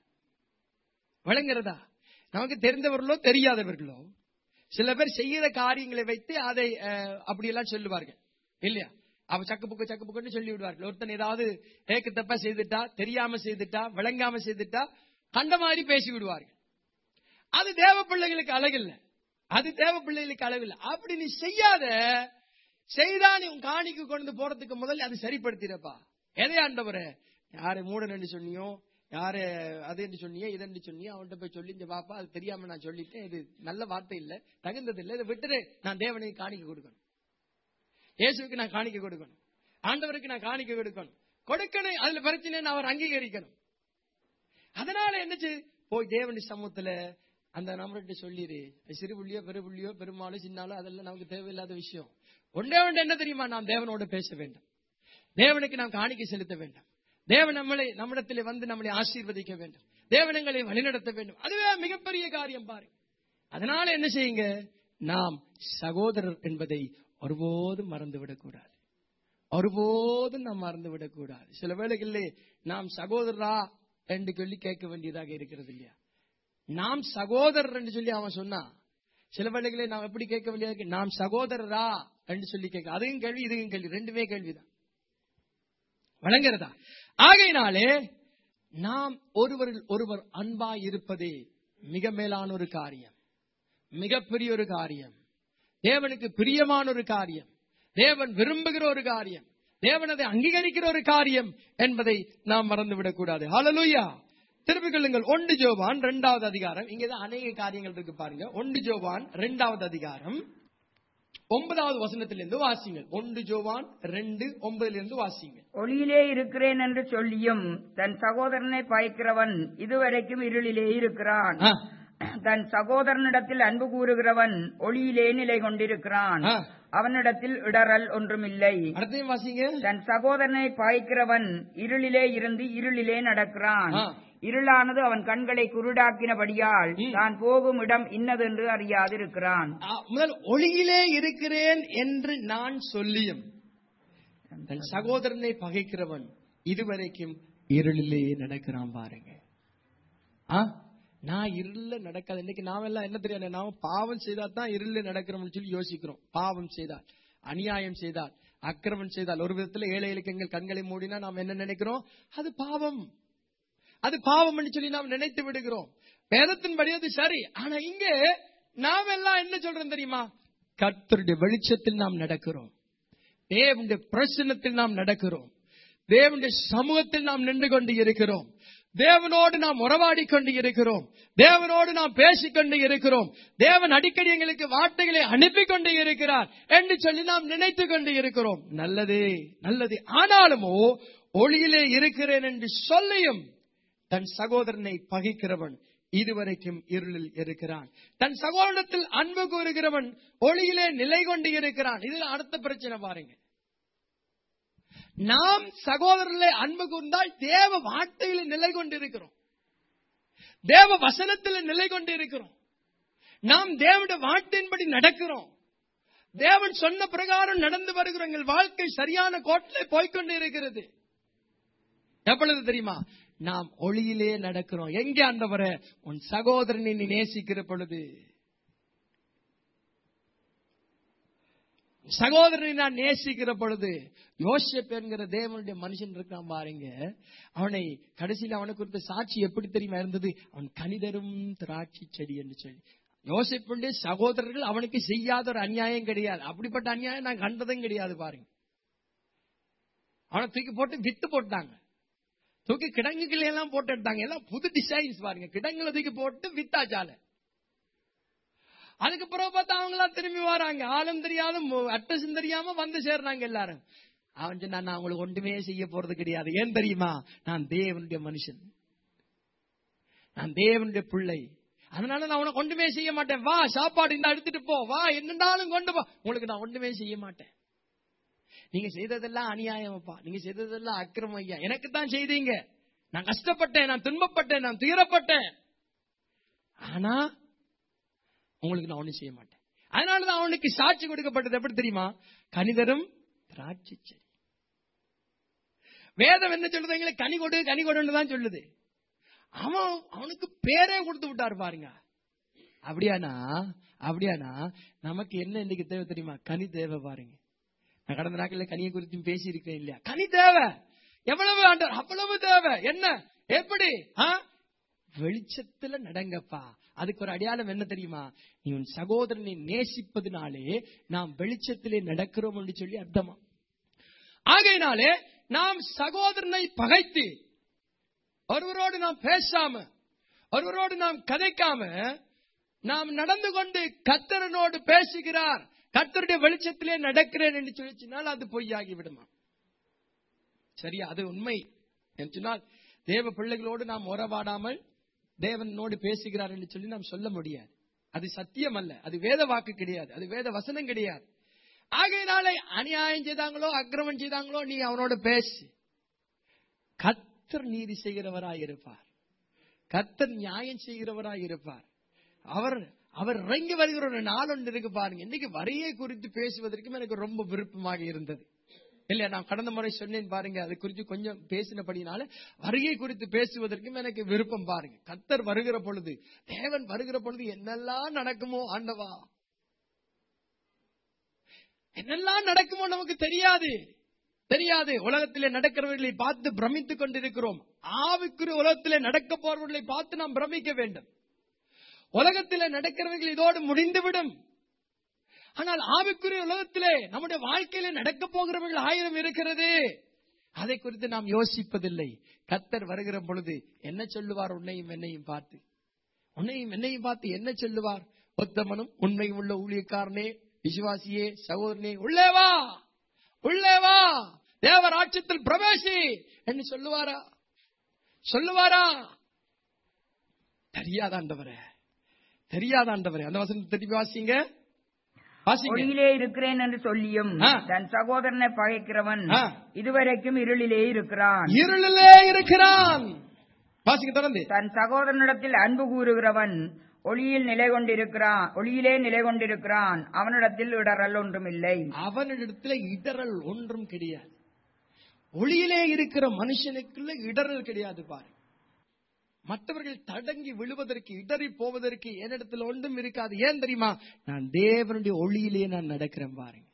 விளங்குறதா நமக்கு தெரிந்தவர்களோ தெரியாதவர்களோ சில பேர் செய்கிற காரியங்களை வைத்து அதை அஹ், அப்படியெல்லாம் சொல்லுவார்கள் இல்லையா அவ சக்கு புக்கு சக்கு புக்குன்னு சொல்லி விடுவார்கள் ஒருத்தன் ஏதாவது ஏக்கு தப்பா செய்துட்டா தெரியாம செய்துட்டா விளங்காம செய்துட்டா கண்ட மாதிரி பேசி விடுவார்கள் அது தேவ பிள்ளைகளுக்கு அழகில்ல அது தேவ பிள்ளைகளுக்கு அழகில்ல அப்படி நீ செய்யாத செய்தா நீ உன் காணிக்கு கொண்டு வந்து போறதுக்கு முதல்ல அது சரிப்படுத்திடப்பா எதை ஆண்டவரே யாரை மூடன் என்று சொன்னியோ யாரு அது என்று சொன்னியோ இது என்று சொன்னியோ அவன்கிட்ட போய் சொல்லி இந்த பாப்பா அது தெரியாம நான் சொல்லிட்டேன் இது நல்ல வார்த்தை இல்ல தகுந்தது இல்ல இதை விட்டுரு நான் தேவனுக்கு காணிக்க கொடுக்கணும் இயேசுவுக்கு நான் காணிக்க கொடுக்கணும் ஆண்டவருக்கு நான் காணிக்க கொடுக்கணும் கொடுக்கணும் அதுல பிரச்சனை அவர் அங்கீகரிக்கணும் அதனால என்ன செய்ய போய் தேவனி சமூகத்துல அந்த நம்பர்கிட்ட சொல்லிடு அது சிறு புள்ளியோ பெரு புள்ளியோ பெருமாளோ சின்னாலோ அதெல்லாம் நமக்கு தேவையில்லாத விஷயம் ஒன்றே ஒன்று என்ன தெரியுமா நாம் தேவனோட பேச வேண்டும் தேவனுக்கு நாம் காணிக்கை செலுத்த வேண்டும் தேவன் நம்மளை நம்மிடத்திலே வந்து நம்மளை ஆசீர்வதிக்க வேண்டும் தேவனங்களை வழிநடத்த வேண்டும் அதுவே மிகப்பெரிய காரியம் பாரு அதனால என்ன செய்யுங்க நாம் சகோதரர் என்பதை ஒருபோதும் மறந்து விடக்கூடாது ஒருபோதும் நாம் மறந்து விடக்கூடாது சில வேளைகளிலே நாம் சகோதரரா என்று சொல்லி கேட்க வேண்டியதாக இருக்கிறது இல்லையா நாம் சகோதரர் என்று சொல்லி அவன் சொன்னான் சில வேளைகளில் நாம் எப்படி கேட்க வேண்டியதாக இருக்கு? நாம் சகோதரரா என்று சொல்லி கேட்க அதுவும் கேள்வி இதுவும் கேள்வி ரெண்டுமே கேள்விதான் வழங்குறதா ஆகையினாலே நாம் ஒருவரில் ஒருவர் அன்பாய் இருப்பதே மிக மேலான ஒரு காரியம் மிகப்பெரிய ஒரு காரியம் தேவனுக்கு பிரியமான ஒரு காரியம் தேவன் விரும்புகிற ஒரு காரியம் தேவன் அதை அங்கீகரிக்கிற ஒரு காரியம் என்பதை நாம் மறந்துவிடக் கூடாது ஹalleluya திருப்பிக் கொள்ளுங்கள் ஒன்று ஜோவான் இரண்டாவது அதிகாரம் இங்கதான் அநேக காரியங்கள் இருக்கு பாருங்க ஒன்று ஜோவான் இரண்டாவது அதிகாரம் ஒன்பதாவது வசனத்திலிருந்து வாசிங்கள் ஒன்று ஜோவான் ரெண்டு ஒன்பதிலிருந்து வாசிங்க ஒளியிலே இருக்கிறேன் என்று சொல்லியும் தன் சகோதரனை பயக்கிறவன் இதுவரைக்கும் இருளிலே இருக்கிறான் ஆ, தன் சகோதரனிடத்தில் அன்பு கூறுகிறவன் ஒளியிலே நிலை கொண்டிருக்கிறான் ஆ. அவனிடத்தில் இடறல் ஒன்றுமில்லை அடுத்தையும் வாசிங்க தன் சகோதரனை பாய்க்கிறவன் இருளிலே இருந்து இருளிலே நடக்கிறான் ஆ. இருளானது அவன் கண்களை குருடாக்கினபடியால் ம். தான் போகும் இடம் இன்னதென்று அறியாதிருக்கிறான் ஆ, முதல் ஒளியிலே இருக்கிறேன் என்று நான் சொல்லியும் தன் சகோதரனை பகைக்கிறவன் இதுவரைக்கும் இருளிலே நடக்கிறான் பாருங்க ஆ? நான் இருள நடக்காது இன்னைக்கு நாம எல்லாம் என்ன தெரியாது நாம பாவம் செய்தா தான் இருள நடக்கிறோம்னு சொல்லி யோசிக்கிறோம் பாவம் செய்தால் அநியாயம் செய்தால் அக்கிரமம் செய்தால் ஒரு விதத்துல ஏழை இலக்கங்கள் கண்களை மூடினா நாம் என்ன நினைக்கிறோம் அது பாவம் அது பாவம் சொல்லி நாம் நினைத்து விடுகிறோம் வேதத்தின்படி அது சரி ஆனா இங்கே நாம் எல்லாம் என்ன சொல்றோம் தெரியுமா கர்த்தருடைய வெளிச்சத்தில் நாம் நடக்கிறோம் தேவனுடைய பிரசன்னத்தில் நாம் நடக்கிறோம் தேவனுடைய சமூகத்தில் நாம் நின்று கொண்டு இருக்கிறோம் தேவனோடு நாம் உறவாடி கொண்டு இருக்கிறோம் தேவனோடு நாம் பேசிக் கொண்டு இருக்கிறோம் தேவன் அடிக்கடி எங்களுக்கு வார்த்தைகளை அனுப்பி கொண்டு இருக்கிறார் என்று சொல்லி நாம் நினைத்து கொண்டு இருக்கிறோம் நல்லது நல்லது ஆனாலுமோ ஒளியிலே இருக்கிறேன் என்று சொல்லியும் தன் சகோதரனை பகைக்கிறவன் இதுவரைக்கும் இருளில் இருக்கிறான் தன் சகோதரத்தில் அன்பு கூறுகிறவன் ஒளியிலே நிலை கொண்டு இருக்கிறான் இதுல அடுத்த பிரச்சனை பாருங்க நாம் சகோதரர்களே அன்பு கூர்ந்தால் தேவ வார்த்தையில நிலை கொண்டிருக்கிறோம் தேவ வசனத்தில் நிலை கொண்டிருக்கிறோம் நாம் தேவனுடைய வார்த்தையின்படி நடக்கிறோம் தேவன் சொன்ன பிரகாரம் நடந்து வருகிறோம் எங்கள் வாழ்க்கை சரியான கோட்டிலே போய்க்கொண்டு இருக்கிறது எப்பொழுது தெரியுமா நாம் ஒளியிலே நடக்கிறோம் எங்கே ஆண்டவரே உன் சகோதரனை நீ நேசிக்கிற பொழுது சகோதரனை நான் நேசிக்கிற பொழுது யோசிப் என்கிற தேவனுடைய மனுஷன் இருக்கான் பாருங்க அவனை கடைசியில் அவனை குறித்த சாட்சி எப்படி தெரியுமா இருந்தது அவன் கனிதரும் திராட்சை செடி என்று சொல்லி யோசிப்புடைய சகோதரர்கள் அவனுக்கு செய்யாத ஒரு அநியாயம் கிடையாது அப்படிப்பட்ட அநியாயம் நான் கண்டதும் கிடையாது பாருங்க அவனை தூக்கி போட்டு வித்து போட்டாங்க தூக்கி கிடங்குகளை எல்லாம் போட்டு எடுத்தாங்க எல்லாம் புது டிசைன்ஸ் பாருங்க கிடங்குல தூக்கி போட்டு வித்தாச்சால அதுக்கு பிறகு பார்த்தா அவங்களா திரும்பி வராங்க ஆளும் தெரியாத அட்ரஸும் தெரியாம வந்து சேர்றாங்க எல்லாரும் அவன் சொன்னா நான் உங்களுக்கு ஒன்றுமே செய்ய போறது கிடையாது ஏன் தெரியுமா நான் தேவனுடைய மனுஷன் நான் தேவனுடைய பிள்ளை அதனால நான் உனக்கு ஒன்றுமே செய்ய மாட்டேன் வா சாப்பாடு இந்த எடுத்துட்டு போ வா என்னண்டாலும் கொண்டு போ உங்களுக்கு நான் ஒன்றுமே செய்ய மாட்டேன் நீங்க செய்ததெல்லாம் அநியாயமப்பா நீங்க செய்ததெல்லாம் அக்கிரமம் ஐயா எனக்கு தான் செய்தீங்க நான் கஷ்டப்பட்டேன் நான் துன்பப்பட்டேன் நான் துயரப்பட்டேன் ஆனா உங்களுக்கு நான் ஒண்ணும் செய்ய மாட்டேன் அதனாலதான் அவனுக்கு சாட்சி கொடுக்கப்பட்டது எப்படி தெரியுமா கனிதரும் திராட்சை செடி வேதம் என்ன சொல்லுது எங்களை கனி கொடு கனி கொடுன்னு தான் சொல்லுது அவன் அவனுக்கு பேரே கொடுத்து விட்டாரு பாருங்க அப்படியானா அப்படியானா நமக்கு என்ன இன்னைக்கு தேவை தெரியுமா கனி தேவை பாருங்க நான் கடந்த நாட்களில் கனியை குறித்தும் பேசி இருக்கேன் இல்லையா கனி தேவை எவ்வளவு ஆண்டவர் அவ்வளவு தேவை என்ன எப்படி ஆ? வெளிச்சத்துல நடங்கப்பா அதுக்கு ஒரு அடையாளம் என்ன தெரியுமா நீ உன் சகோதரனை நேசிப்பதினாலே நாம் வெளிச்சத்திலே நடக்கிறோம் என்று சொல்லி அர்த்தமா ஆகையினாலே நாம் சகோதரனை பகைத்து ஒருவரோடு நாம் பேசாம ஒருவரோடு நாம் கதைக்காம நாம் நடந்து கொண்டு கத்தரனோடு பேசுகிறார் கத்தருடைய வெளிச்சத்திலே நடக்கிறேன் என்று சொல்லி சொன்னால் அது பொய்யாகி விடுமா சரியா அது உண்மை என்று சொன்னால் தேவ பிள்ளைகளோடு நாம் உறவாடாமல் தேவனோடு பேசுகிறார் என்று சொல்லி நாம் சொல்ல முடியாது அது சத்தியம் அல்ல அது வேத வாக்கு கிடையாது அது வேத வசனம் கிடையாது ஆகையினாலே அநியாயம் செய்தாங்களோ அக்கிரமம் செய்தாங்களோ நீ அவனோட பேசு கத்தர் நீதி செய்கிறவராய் இருப்பார் கத்தர் நியாயம் செய்கிறவராய் இருப்பார் அவர் அவர் இறங்கி வருகிற ஒரு நாள் ஒன்று இருக்கு பாருங்க இன்னைக்கு வரியை குறித்து பேசுவதற்கும் எனக்கு ரொம்ப விருப்பமாக இருந்தது இல்ல நான் கடந்த முறை சொன்னேன் பாருங்க அது குறித்து கொஞ்சம் பேசினபடினால வருகை குறித்து பேசுவதற்கும் எனக்கு விருப்பம் பாருங்க கத்தர் வருகிற பொழுது தேவன் வருகிற பொழுது என்னெல்லாம் நடக்குமோ ஆண்டவா என்னெல்லாம் நடக்குமோ நமக்கு தெரியாது தெரியாது உலகத்திலே நடக்கிறவர்களை பார்த்து பிரமித்துக் கொண்டிருக்கிறோம் ஆவிக்குரிய உலகத்திலே நடக்க போறவர்களை பார்த்து நாம் பிரமிக்க வேண்டும் உலகத்திலே நடக்கிறவர்கள் இதோடு முடிந்துவிடும் ஆனால் ஆவிக்குரிய உலகத்திலே நம்முடைய வாழ்க்கையிலே நடக்க போகிறவர்கள் ஆயிரம் இருக்கிறது அதை குறித்து நாம் யோசிப்பதில்லை கத்தர் வருகிற பொழுது என்ன சொல்லுவார் உன்னையும் என்னையும் பார்த்து உன்னையும் என்னையும் பார்த்து என்ன சொல்லுவார் உத்தமனும் உண்மையும் உள்ள ஊழியக்காரனே விசுவாசியே சகோதரனே உள்ளே வா உள்ளே வா தேவராட்சியத்தில் பிரவேசி என்று சொல்லுவாரா சொல்லுவாரா தெரியாதாண்டவரே தெரியாதாண்டவரே அந்த வசனத்தை திருப்பி வாசிங்க வாசிங்க ஒளியிலே இருக்கிறேன் என்று சொல்லியும் ஆ. தன் சகோதரனை பகைக்கிறவன் ஆ. இதுவரைக்கும் இருளிலே இருக்கிறான் இருளிலே இருக்கிறான் வாசிங்க தொடர்ந்து தன் சகோதரனிடத்தில் அன்பு கூறுகிறவன் ஒளியில் நிலை கொண்டிருக்கிறான் ஒளியிலே நிலை கொண்டிருக்கிறான் அவனிடத்தில் இடரல் ஒன்றுமில்லை அவனிடத்துல இடறல் ஒன்றும் கிடையாது ஒளியிலே இருக்கிற மனுஷனுக்குள்ள இடறல் கிடையாது பாரு மற்றவர்கள் தடங்கி விழுவதற்கு இடறி போவதற்கு என்னிடத்துல ஒன்றும் இருக்காது ஏன் தெரியுமா நான் தேவனுடைய ஒளியிலே நான் நடக்கிறேன் பாருங்க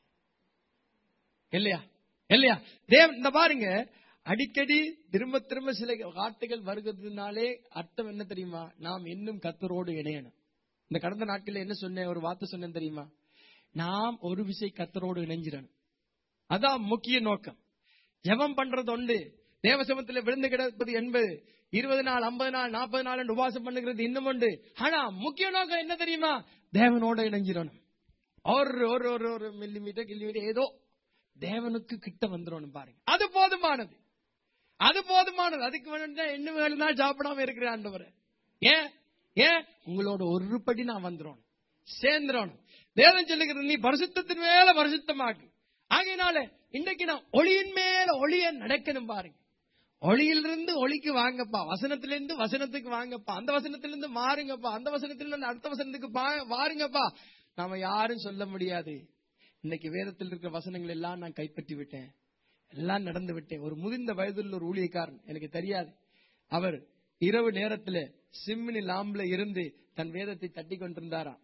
இல்லையா இல்லையா தேவன் இந்த பாருங்க அடிக்கடி திரும்ப திரும்ப சில வார்த்தைகள் வருகிறதுனாலே அர்த்தம் என்ன தெரியுமா நாம் இன்னும் கத்தரோடு இணையணும் இந்த கடந்த நாட்கள்ல என்ன சொன்னேன் ஒரு வார்த்தை சொன்னேன் தெரியுமா நாம் ஒரு விசை கத்தரோடு இணைஞ்சிடணும் அதான் முக்கிய நோக்கம் ஜெபம் பண்றது உண்டு தேவசமத்தில் விழுந்து கிடப்பது என்பது இருபது நாள் ஐம்பது நாள் நாற்பது நாள் என்று உபாசம் பண்ணுகிறது இன்னும் உண்டு ஆனா முக்கிய நோக்கம் என்ன தெரியுமா தேவனோட இணைஞ்சிடணும் ஒரு ஒரு ஒரு ஒரு மில்லிமீட்டர் கிலோமீட்டர் ஏதோ தேவனுக்கு கிட்ட வந்துடணும் பாருங்க அது போதுமானது அது போதுமானது அதுக்கு வேணும்னா என்ன வேணும்னா சாப்பிடாம இருக்கிற ஆண்டவர் ஏன் ஏன் உங்களோட ஒரு படி நான் வந்துடணும் சேர்ந்துடணும் தேவன் சொல்லுகிறது நீ பரிசுத்தத்தின் மேல பரிசுத்தமாக்கு ஆகையினால இன்னைக்கு நான் ஒளியின் மேல ஒளிய நடக்கணும் பாருங்க ஒளியிலிருந்து ஒளிக்கு வாங்கப்பா வசனத்திலிருந்து வசனத்துக்கு வாங்கப்பா அந்த வசனத்திலிருந்து மாறுங்கப்பா அந்த வசனத்திலிருந்து அடுத்த வசனத்துக்கு பா- வாருங்கப்பா நாம யாரும் சொல்ல முடியாது இன்னைக்கு வேதத்தில் இருக்கிற வசனங்கள் எல்லாம் நான் கைப்பற்றி விட்டேன் எல்லாம் நடந்து விட்டேன் ஒரு முதிர்ந்த வயதில் ஒரு ஊழியக்காரன் எனக்கு தெரியாது அவர் இரவு நேரத்துல சிம்மினி லாம்புல இருந்து தன் வேதத்தை தட்டி கொண்டிருந்தாராம்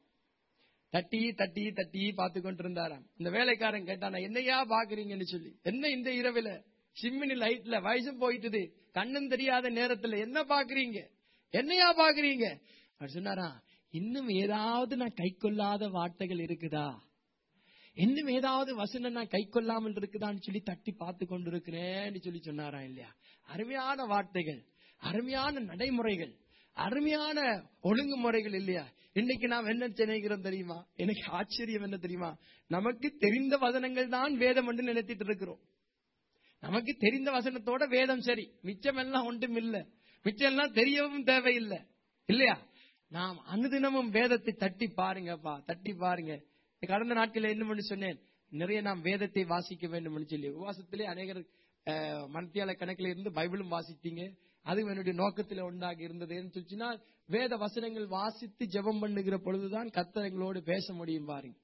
தட்டி தட்டி தட்டி பார்த்து கொண்டிருந்தாராம் இந்த வேலைக்காரன் கேட்டானா என்னையா பாக்குறீங்கன்னு சொல்லி என்ன இந்த இரவுல சிம்மினி லைட்ல வயசும் போயிட்டுது கண்ணும் தெரியாத நேரத்துல என்ன பாக்குறீங்க என்னையா பாக்குறீங்க அவர் சொன்னாரா இன்னும் ஏதாவது நான் கை கொள்ளாத வார்த்தைகள் இருக்குதா இன்னும் ஏதாவது வசனம் நான் கை கொள்ளாமல் இருக்குதான்னு சொல்லி தட்டி பார்த்து கொண்டிருக்கிறேன்னு சொல்லி சொன்னாராம் இல்லையா அருமையான வார்த்தைகள் அருமையான நடைமுறைகள் அருமையான ஒழுங்குமுறைகள் இல்லையா இன்னைக்கு நாம் என்ன நினைக்கிறோம் தெரியுமா எனக்கு ஆச்சரியம் என்ன தெரியுமா நமக்கு தெரிந்த வசனங்கள் தான் வேதம் என்று நினைத்திட்டு இருக்கிறோம் நமக்கு தெரிந்த வசனத்தோட வேதம் சரி மிச்சம் எல்லாம் ஒன்றும் இல்ல மிச்சம் எல்லாம் தெரியவும் தேவையில்லை இல்லையா நாம் அனுதினமும் வேதத்தை தட்டி பாருங்கப்பா தட்டி பாருங்க கடந்த நாட்களில் என்ன பண்ணி சொன்னேன் நிறைய நாம் வேதத்தை வாசிக்க வேண்டும் சொல்லி உபவாசத்திலே அநேகர் அஹ், மனத்தியால கணக்கில் இருந்து பைபிளும் வாசித்தீங்க அது என்னுடைய நோக்கத்தில் உண்டாகி இருந்ததுன்னு சொல்லிச்சுன்னா வேத வசனங்கள் வாசித்து ஜெபம் பண்ணுகிற பொழுதுதான் கர்த்தர் எங்களோடு பேச முடியும் பாருங்க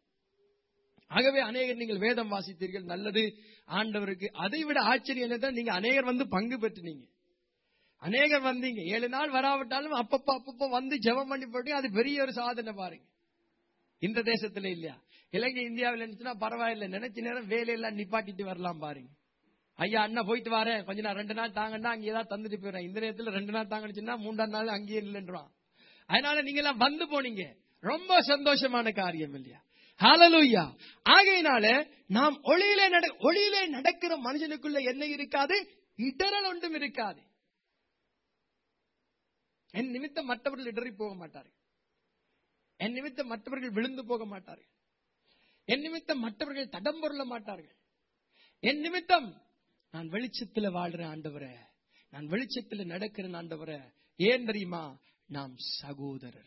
ஆகவே அநேகர் நீங்கள் வேதம் வாசித்தீர்கள் நல்லது ஆண்டவருக்கு அதை விட ஆச்சரியம் என்னதான் நீங்க அநேகர் வந்து பங்கு பெற்றுனீங்க அநேகர் வந்தீங்க ஏழு நாள் வராவிட்டாலும் அப்பப்ப அப்பப்ப வந்து ஜெபம் பண்ணி போட்டு அது பெரிய ஒரு சாதனை பாருங்க இந்த தேசத்துல இல்லையா இலங்கை இந்தியாவில் இருந்துச்சுன்னா பரவாயில்ல நினைச்ச நேரம் வேலையெல்லாம் நிப்பாட்டிட்டு வரலாம் பாருங்க ஐயா அண்ணா போயிட்டு வரேன் கொஞ்ச நாள் ரெண்டு நாள் தாங்கன்னா அங்கே ஏதாவது தந்துட்டு போயிடுறேன் இந்த நேரத்துல ரெண்டு நாள் தாங்கணுச்சுன்னா மூன்றாம் நாள் அங்கேயே இல்லைன்றான் அதனால நீங்க எல்லாம் வந்து போனீங்க ரொம்ப சந்தோஷமான காரியம் இல்லையா ஹalleluya ஆகையினால நாம் ஒளியிலே நட ஒளியிலே நடக்கிற மனுஷனுக்குள்ள என்ன இருக்காது இடரல் ஒன்றும் இருக்காது என் நிமித்தம் மற்றவர்கள் இடறி போக மாட்டார்கள் என் நிமித்தம் மற்றவர்கள் விழுந்து போக மாட்டார்கள் என் நிமித்தம் மற்றவர்கள் தடம் பொருள மாட்டார்கள் என் நிமித்தம் நான் வெளிச்சத்துல வாழ்றேன் ஆண்டவரே நான் வெளிச்சத்துல நடக்கிறேன் ஆண்டவரே ஏன் தெரியுமா நாம் சகோதரர்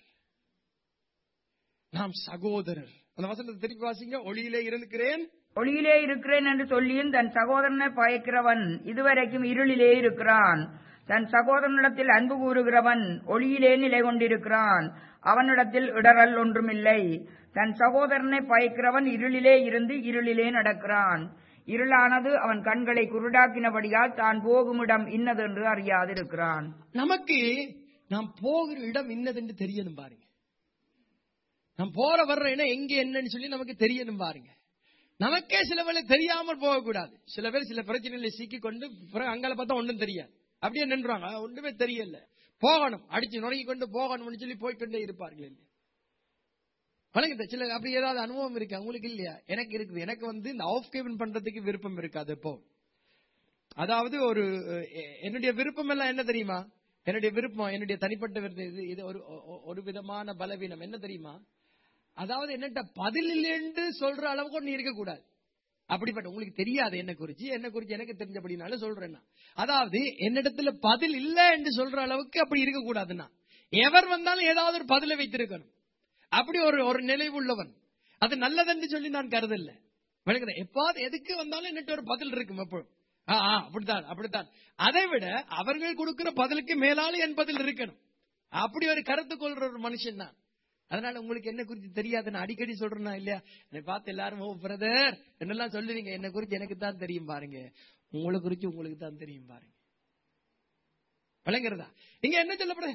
நாம் சகோதரர் அந்த வசனத்தை திருப்பி வாசிங்க ஒளியிலே இருக்கிறேன் ஒளியிலே இருக்கிறேன் என்று சொல்லியும் தன் சகோதரனை பயக்கிறவன் இதுவரைக்கும் இருளிலே இருக்கிறான் தன் சகோதரனிடத்தில் அன்பு கூறுகிறவன் ஒளியிலே நிலை கொண்டிருக்கிறான் அவனிடத்தில் இடரல் ஒன்றுமில்லை தன் சகோதரனை பயக்கிறவன் இருளிலே இருந்து இருளிலே நடக்கிறான் இருளானது அவன் கண்களை குருடாக்கினபடியால் தான் போகும் இடம் இன்னதென்று அறியாதிருக்கிறான் நமக்கு நாம் போகிற இடம் இன்னதென்று தெரியணும் பாருங்க நாம் போற வர்ற இடம் எங்க என்னன்னு சொல்லி நமக்கு தெரியணும் பாருங்க நமக்கே சில வேளை தெரியாமல் போகக்கூடாது சில பேர் சில பிரச்சனைகளை சிக்கி கொண்டு பிறகு அங்கால பார்த்தா ஒன்றும் தெரியாது அப்படியே நின்றுவாங்க "ஆ, ஒண்ணுமே தெரியல போகணும் அடிச்சு நுழைக்கி கொண்டு போகணும்னு சொல்லி போய்க்கொண்டே இருப்பார்கள் இல்லையா வணக்கத்தை சில அப்படி ஏதாவது அனுபவம் இருக்கு உங்களுக்கு இல்லையா எனக்கு இருக்குது எனக்கு வந்து இந்த ஆஃப் கேபின் பண்றதுக்கு விருப்பம் இருக்காது இப்போ அதாவது ஒரு எ- என்னுடைய விருப்பம் எல்லாம் என்ன தெரியுமா என்னுடைய விருப்பம் என்னுடைய தனிப்பட்ட விருப்பம் இது இது ஒரு ஒ- ஒரு விதமான பலவீனம் என்ன தெரியுமா அதாவது என்னட்ட பதில் இல்லைன்னு சொல்ற அளவுக்கு ஒண்ணு இருக்கக்கூடாது அப்படிப்பட்ட உங்களுக்கு தெரியாது என்ன குறிச்சு என்ன குறிச்சு எனக்கு தெரிஞ்சபடினால சொல்றேன் நான். அதாவது என்னிடத்துல பதில் இல்ல என்று சொல்ற அளவுக்கு அப்படி இருக்கக்கூடாதுன்னா எவர் வந்தாலும் ஏதாவது ஒரு பதிலை வைத்திருக்கணும் அப்படி ஒரு ஒரு நினைவு உள்ளவன் அது நல்லதென்று சொல்லி நான் கருதல விளங்குதா எப்பாவது எதுக்கு வந்தாலும் என்னட்டு ஒரு பதில் இருக்கும் எப்போ ஆ, ஆ, அப்படித்தான் அப்படித்தான் அதை விட அவர்கள் கொடுக்கிற பதிலுக்கு மேலால என் பதில் இருக்கணும் அப்படி ஒரு கருத்து கொள்ற ஒரு மனுஷன் தான் அதனால உங்களுக்கு என்ன குறித்து தெரியாது நான் அடிக்கடி சொல்றேன்னா இல்லையா என்னை பார்த்து எல்லாரும் ஓ பிரதர் என்னெல்லாம் சொல்லுவீங்க என்ன குறித்து எனக்கு தான் தெரியும் பாருங்க உங்களை குறித்து உங்களுக்கு தான் தெரியும் பாருங்க விளங்குறதா இங்க என்ன சொல்லப்பட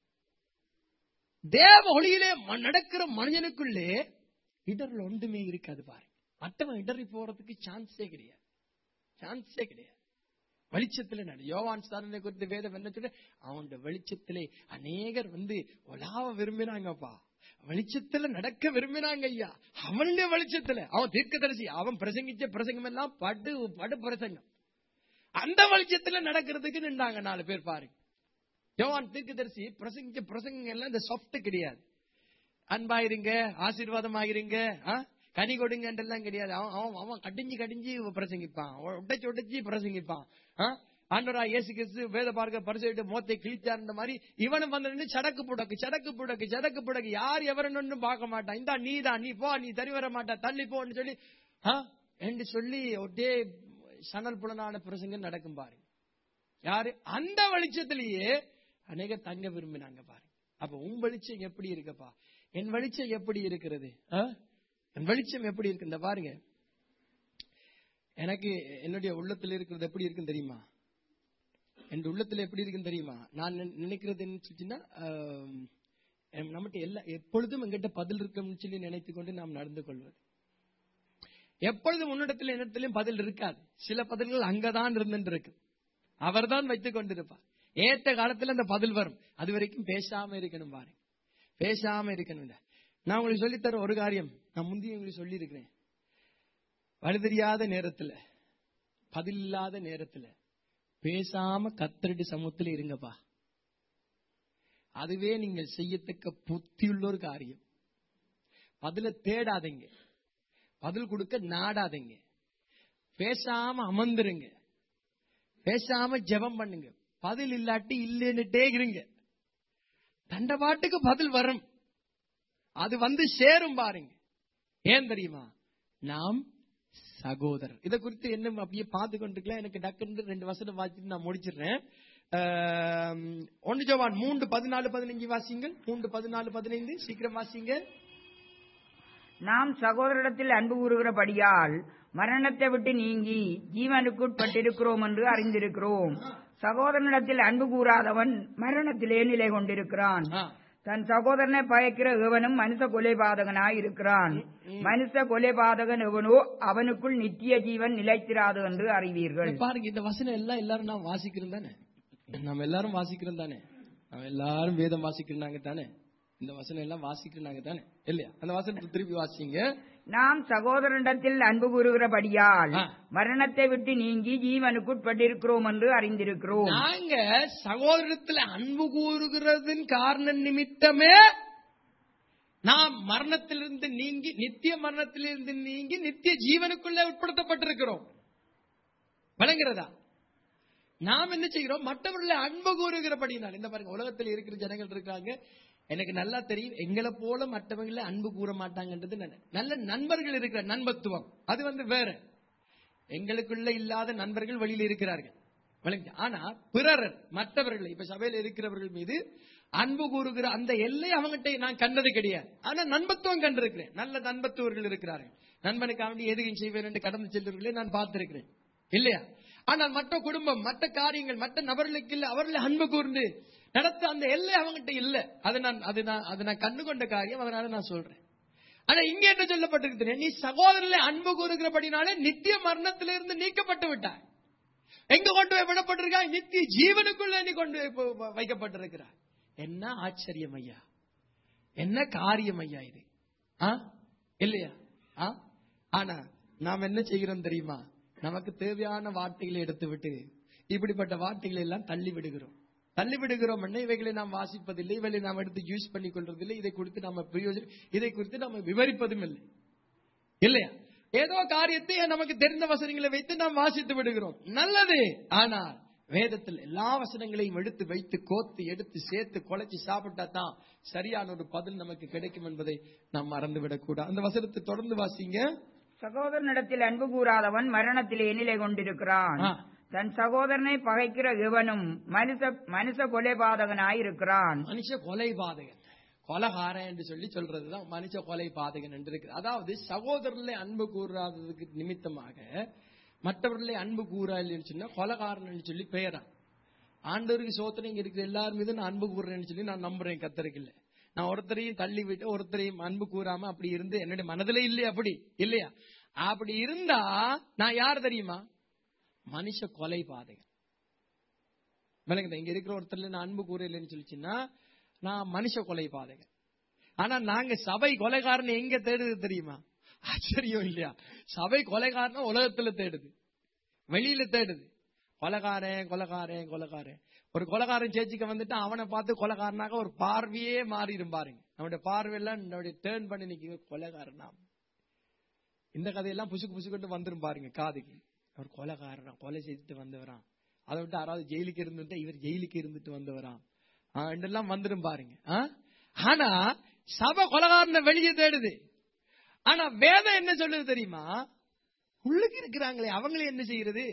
தேவ ஒளியிலே ம- நடக்கிற மனிதனுக்குள்ளே இடர்ல ஒன்றுமே இருக்காது பாருங்க மற்றவன் இடறி போறதுக்கு சான்ஸே கிடையாது சான்ஸே கிடையாது வெளிச்சத்துல நட யோவான் சாரனை குறித்து வேதம் என்ன சொல்ல அவனுடைய வெளிச்சத்திலே அநேகர் வந்து ஒலாவ விரும்பினாங்கப்பா வெளிச்சத்துல நடக்க விரும்பினாங்க ஐயா அவனுடைய வெளிச்சத்துல அவன் தீர்க்கதரிசி அவன் பிரசங்கிச்ச பிரசங்கம் எல்லாம் படு படு பிரசங்கம் அந்த வெளிச்சத்துல நடக்கிறதுக்கு நின்றாங்க நாலு பேர் பாருங்க யோவான் தீர்க்கதரிசி பிரசங்கிச்ச பிரசங்கம் எல்லாம் இந்த சாஃப்ட் கிடையாது அன்பாயிருங்க ஆசீர்வாதமாயிருங்க ஆ? கனி கொடுங்கன்றெல்லாம் கிடையாது அவன் அவன் அவன் கடிஞ்சு கடிஞ்சு பிரசங்கிப்பான் உடைச்சு உடைச்சு பிரசங்கிப்பான் ஆ? ஆண்டவரா இயேசு கிறிஸ்து வேத பார்க்க பரிசைட்டு மோத்தை கிழிச்சார்ந்த மாதிரி இவனும் வந்து நின்னு சடக்கு புடக்கு சடக்கு புடக்கு சடக்கு புடக்கு யார் எவரன்னு பார்க்க மாட்டான் இந்தா நீ தான் நீ போ நீ தறி வர மாட்டா தள்ளி போன்னு சொல்லி ஆ? என்று சொல்லி ஒட்டே சணல் புலனான பிரசங்கம் நடக்கும் பாருங்க யாரு அந்த வெளிச்சத்திலேயே அநேக தங்க விரும்பினாங்க பாருங்க அப்ப உன் வெளிச்சம் எப்படி இருக்குப்பா என் வெளிச்சம் எப்படி இருக்கிறது ஆ? என் வெளிச்சம் எப்படி இருக்கு இந்த பாருங்க எனக்கு என்னுடைய உள்ளத்துல இருக்கிறது எப்படி இருக்குன்னு தெரியுமா என் உள்ளத்துல எப்படி இருக்குன்னு தெரியுமா நான் நினை- நினைக்கிறது என்ன சொல்லிச்சுன்னா நம்மகிட்ட எல்லா எப்பொழுதும் எங்கிட்ட பதில் இருக்கும்னு சொல்லி நினைத்துக் கொண்டு நாம் நடந்து கொள்வது எப்பொழுதும் உன்னிடத்தில் என்னிடத்திலும் பதில் இருக்காது சில பதில்கள் அங்கதான் இருந்துட்டு இருக்கு அவர்தான் வைத்துக் கொண்டிருப்பார் ஏற்ற காலத்துல அந்த பதில் வரும் அது வரைக்கும் பேசாம இருக்கணும் பாருங்க பேசாம இருக்கணும் நான் உங்களுக்கு சொல்லித்தர ஒரு காரியம் நான் முந்தைய உங்களுக்கு சொல்லி இருக்கிறேன் வழிதெரியாத நேரத்துல பதில் இல்லாத நேரத்துல பேசாம கத்தரடி சமூகத்துல இருங்கப்பா அதுவே நீங்கள் செய்யத்தக்க புத்தியுள்ள ஒரு காரியம் பதில தேடாதீங்க பதில் கொடுக்க நாடாதீங்க பேசாம அமர்ந்துருங்க பேசாம ஜெபம் பண்ணுங்க பதில் இல்லாட்டி இல்லைன்னுட்டே இருங்க தண்ட பாட்டுக்கு பதில் வரும் அது வந்து சேரும் பாருங்க ஏன் தெரியுமா நாம் சகோதரர் இத குறித்து என்ன அப்படியே பார்த்து கொண்டிருக்கலாம் எனக்கு டக்குன்னு ரெண்டு வசனம் வாசிட்டு நான் முடிச்சிடுறேன் ஆம், ஒன்னு ஜவான் மூன்று பதினாலு பதினஞ்சு வாசிங்கள் மூன்று பதினாலு பதினைந்து சீக்கிரம் வாசிங்க நாம் சகோதரிடத்தில் அன்பு கூறுகிறபடியால் மரணத்தை விட்டு நீங்கி ஜீவனுக்குட்பட்டிருக்கிறோம் என்று அறிந்திருக்கிறோம் சகோதரனிடத்தில் அன்பு கூறாதவன் மரணத்திலே நிலை கொண்டிருக்கிறான் ஆ. தன் சகோதரனை பயக்கிற எவனும் மனுஷ கொலைபாதகனாய் இருக்கிறான் மனுஷ கொலைபாதகன் எவனோ அவனுக்குள் நித்திய ஜீவன் நிலைத்திராது என்று அறிவீர்கள் இங்க பாருங்க இந்த வசனம் எல்லாம் எல்லாரும் நாம் வாசிக்கிறோம் தானே நம்ம எல்லாரும் வாசிக்கிறோம் தானே நம்ம எல்லாரும் வேதம் வாசிக்கிறாங்க தானே இந்த வசனம் எல்லாம் வாசிக்கிறாங்க தானே இல்லையா அந்த வசனத்தை திருப்பி வாசிங்க நாம் சகோதரனிடத்தில் அன்பு கூறுகிறபடியால் ஆ. மரணத்தை விட்டு நீங்கி ஜீவனுக்குட்பட்டிருக்கிறோம் என்று அறிந்திருக்கிறோம் நாங்க சகோதரத்துல அன்பு கூறுகிறதின் காரண நிமித்தமே நாம் மரணத்திலிருந்து நீங்கி நித்திய மரணத்திலிருந்து நீங்கி நித்திய ஜீவனுக்குள்ளே உட்படுத்தப்பட்டிருக்கிறோம் வழங்குறதா நாம் என்ன செய்கிறோம் மற்றவர்களை அன்பு கூறுகிறபடினால் இந்த பாருங்க உலகத்தில் இருக்கிற ஜனங்கள் இருக்காங்க எனக்கு நல்லா தெரியும் எங்களை போல மற்றவங்களை அன்பு கூற மாட்டாங்கன்றது நல்ல- நல்ல நண்பர்கள் இருக்கிற நண்பத்துவம் அது வந்து வேற எங்களுக்குள்ள இல்லாத நண்பர்கள் வெளியில இருக்கிறார்கள் விளங்குச்சா? ஆனா பிறர் மற்றவர்கள் இப்ப சபையில இருக்கிறவர்கள் மீது அன்பு கூறுகிற அந்த எல்லை அவங்ககிட்ட நான் கண்டது கிடையாது ஆனா நண்பத்துவம் கண்டிருக்கிறேன் நல்ல நண்பத்துவர்கள் இருக்கிறார்கள் நண்பனுக்கு அவண்டி எதுவும் செய்வேன் என்று கடந்து செல்வர்களை நான் பார்த்திருக்கிறேன் இல்லையா ஆனால் மற்ற குடும்பம் மற்ற காரியங்கள் மற்ற நபர்களுக்கு இல்ல அவர்களை அன்பு கூர்ந்து நடத்த அந்த எல்லை அவங்ககிட்ட இல்ல அது நான் அது நான் அது நான் கண்டு கொண்ட காரியம் அதனால நான் சொல்றேன் ஆனா இங்க என்ன சொல்லப்பட்டிருக்கிறது நீ சகோதரர்களை அன்பு கூறுகிறபடினாலே நித்திய மரணத்திலிருந்து நீக்கப்பட்டு விட்டாய் எங்க கொண்டு போய் விடப்பட்டிருக்காய் நித்திய ஜீவனுக்குள்ள நீ கொண்டு போய் போ- போ- வைக்கப்பட்டிருக்கிறாய் என்ன ஆச்சரியம் ஐயா என்ன காரியம் ஐயா இது ஆ இல்லையா ஆ ஆனா நாம் என்ன செய்கிறோம் தெரியுமா நமக்கு தேவையான வார்த்தைகளை எடுத்து விட்டு இப்படிப்பட்ட வார்த்தைகளை எல்லாம் தள்ளி விடுகிறோம் தள்ளி விடுகிறோம் என்ன இவைகளை நாம் வாசிப்பதில்லை இவைகளை நாம் எடுத்து யூஸ் பண்ணி கொள்றதில்லை இதை குறித்து நாம பிரயோஜனம் இதை குறித்து நாம விவரிப்பதும் இல்லை இல்லையா ஏதோ காரியத்தை நமக்கு தெரிந்த வசனங்களை வைத்து நாம் வாசித்து விடுகிறோம் நல்லது ஆனால் வேதத்தில் எல்லா வசனங்களையும் எடுத்து வைத்து கோத்து எடுத்து சேர்த்து குலைச்சு சாப்பிட்டா தான் சரியான ஒரு பதில் நமக்கு கிடைக்கும் என்பதை நாம் மறந்து விடக்கூடாது அந்த வசனத்தை தொடர்ந்து வாசிங்க சகோதரனிடத்தில் அன்பு கூறாதவன் மரணத்திலே நிலை கொண்டிருக்கிறான் ஆ. தன் சகோதரனை பகைக்கிற இவனும் மனுஷ மனுஷ கொலைபாதகனாயிருக்கிறான் மனுஷ கொலை பாதகன் கொலகாரன் என்று சொல்லி சொல்றதுதான் மனுஷ கொலை பாதகன் என்று இருக்கு அதாவது சகோதரர்களை அன்பு கூறாததுக்கு நிமித்தமாக மற்றவர்களை அன்பு கூறாதுன்னு சொன்னா கொலகாரன் சொல்லி பெயரா ஆண்டவருக்கு சோதனை இங்க இருக்கிற எல்லார் மீதும் நான் அன்பு கூறுறேன்னு சொல்லி நான் நம்புறேன் கத்தருக்கு இல்ல நான் ஒருத்தரையும் தள்ளி விட்டு ஒருத்தரையும் அன்பு கூறாம அப்படி இருந்து என்னுடைய மனதிலே இல்லையா அப்படி இல்லையா அப்படி இருந்தா நான் யார் தெரியுமா மனுஷ கொலை பாதகன் விளங்குதா இங்க இருக்கிற ஒருத்தர்ல நான் அன்பு கூறலைன்னு சொல்லிச்சுன்னா நான் மனுஷ கொலை பாதகன் ஆனா நாங்க சபை கொலைகாரன் எங்க தேடுது தெரியுமா ஆச்சரியம் இல்லையா சபை கொலைகாரன் உலகத்துல தேடுது வெளியில தேடுது கொலகாரன் கொலகாரன் கொலகாரன் ஒரு கொலகாரன் சேச்சிக்க வந்துட்டு அவனை பார்த்து கொலகாரனாக ஒரு பார்வையே மாறிடும் பாருங்க நம்முடைய பார்வையெல்லாம் நம்முடைய டேர்ன் பண்ணி நிக்க கொலைகாரனா இந்த கதையெல்லாம் புசுக்கு புசுக்கிட்டு வந்துரும் பாருங்க காதுக்கு அவர் கொலைகாரனா கொலை செய்துட்டு வந்தவரான் அதை விட்டு யாராவது ஜெயிலுக்கு இருந்துட்டு இவர் ஜெயிலுக்கு இருந்துட்டு வந்தவராம் எல்லாம் வந்துடும் பாருங்க ஆ? ஆனா சபை கொலகாரனை வெளியே தேடுது ஆனா வேதம் என்ன சொல்லுது தெரியுமா உள்ளுக்கு இருக்கிறாங்களே அவங்களே என்ன செய்யறது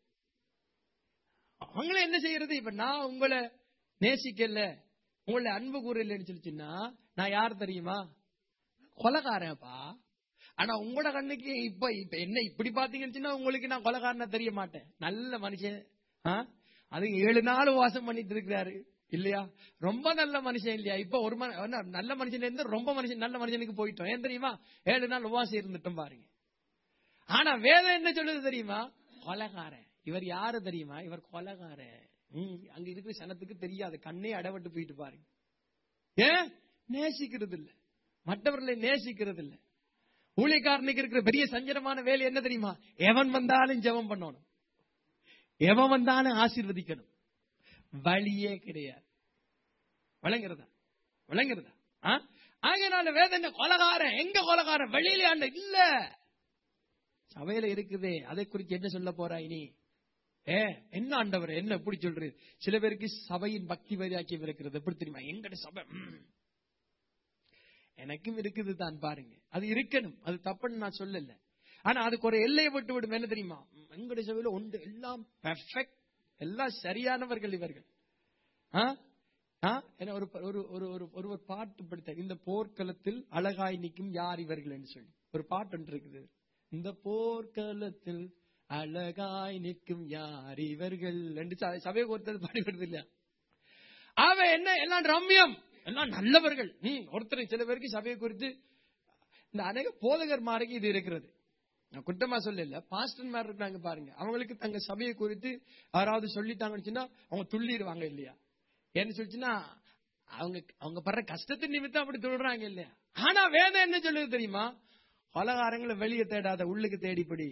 அவங்கள என்ன செய்யறது இப்ப நான் உங்களை நேசிக்கல உங்களை அன்பு கூறலன்னு சொல்லிச்சுன்னா நான் யார் தெரியுமா கொலகாரன்ப்பா ஆனா உங்களோட கண்ணுக்கு இப்ப இப்ப என்ன இப்படி பாத்தீங்கன்னு சொன்னா உங்களுக்கு நான் கொலகாரனா தெரிய மாட்டேன் நல்ல மனுஷன் ஆ? அது ஏழு நாள் வாசம் பண்ணிட்டு இருக்கிறாரு இல்லையா ரொம்ப நல்ல மனுஷன் இல்லையா இப்ப ஒரு மன- என்ன, நல்ல மனுஷன் இருந்து ரொம்ப மனுஷன் நல்ல மனுஷனுக்கு போயிட்டோம் ஏன் தெரியுமா ஏழு நாள் உபவாசம் இருந்துட்டோம் பாருங்க ஆனா வேதம் என்ன சொல்லுது தெரியுமா கொலகாரன் இவர் யாரு தெரியுமா இவர் கொலகாரன் ம், அங்க இருக்கிற சனத்துக்கு தெரியாது கண்ணே அடவட்டு போயிட்டு பாருங்க ஏன் நேசிக்கிறது இல்ல மற்றவர்களை நேசிக்கிறது இல்ல ஊழியக்காரனுக்கு இருக்கிற பெரிய சஞ்சலமான வேலை என்ன தெரியுமா எவன் வந்தாலும் ஜெபம் பண்ணணும் எவன் வந்தாலும் ஆசீர்வதிக்கணும் வழியே கிடையாது விளங்குறதா விளங்குறதா ஆ? ஆகையினால வேதம் என்ன கொலகாரன் எங்க கொலகாரன் வெளியில ஆண்ட இல்ல சபையில இருக்குதே அதை குறித்து என்ன சொல்ல போறா இனி ஏ என்ன ஆண்டவர் என்ன எப்படி சொல்றது சில பேருக்கு சபையின் பக்தி வைராக்கியம் இருக்கிறது எப்படி தெரியுமா எங்கட சபை ம். எனக்கும் இருக்குது தான் பாருங்க அது இருக்கணும் அது தப்புன்னு நான் சொல்லல ஆனா அதுக்கு ஒரு எல்லையை விட்டு விடும் என்ன தெரியுமா ம், எங்கட சபையில உண்டு எல்லாம் பெர்ஃபெக்ட் எல்லாம் சரியானவர்கள் இவர்கள் ஆ? ஆ? என்ன ஒரு ஒரு ஒரு ஒரு ஒருவர் பாட்டு படித்த இந்த போர்க்களத்தில் அழகாய் நிற்கும் யார் இவர்கள் என்று சொல்லி ஒரு பாட்டு ஒன்று இருக்குது இந்த போர்க்களத்தில் அழகாய் நிற்கும் யார் இவர்கள் என்று ச- சபையை ஒருத்தர் பாடிவிடுது இல்லையா அவன் என்ன எல்லாம் ரம்யம் எல்லாம் நல்லவர்கள் ம், ஒருத்தர் சில பேருக்கு சபையை குறித்து இந்த அநேக போதகர் மாருக்கு இது இருக்கிறது நான் குற்றமா சொல்லல பாஸ்டர்மார் இருக்காங்க பாருங்க அவங்களுக்கு தங்க சபையை குறித்து யாராவது சொல்லிட்டாங்கன்னு சொன்னா அவங்க துள்ளிடுவாங்க இல்லையா ஏன்னு சொல்லிச்சுன்னா அவங்க அவங்க படுற கஷ்டத்தின் நிமித்தம் அப்படி சொல்றாங்க இல்லையா ஆனா வேதம் என்ன சொல்லுது தெரியுமா கொலகாரங்களை வெளியே தேடாத உள்ளுக்கு தேடிப்படி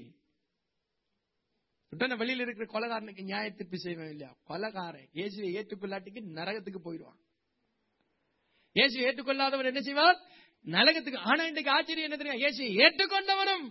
உடனே வெளியில இருக்கிற கொலகாரனுக்கு நியாய தீர்ப்பு செய்வேன் இல்லையா கொலகாரன் இயேசுவை ஏற்றுக்கொள்ளாட்டிக்கு நரகத்துக்கு போயிடுவான் இயேசு ஏற்றுக்கொள்ளாதவர் என்ன செய்வார் நரகத்துக்கு ஆனா இன்றைக்கு ஆச்சரியம் என்ன தெரியும் இயேசு ஏற்றுக்கொண்டவரும்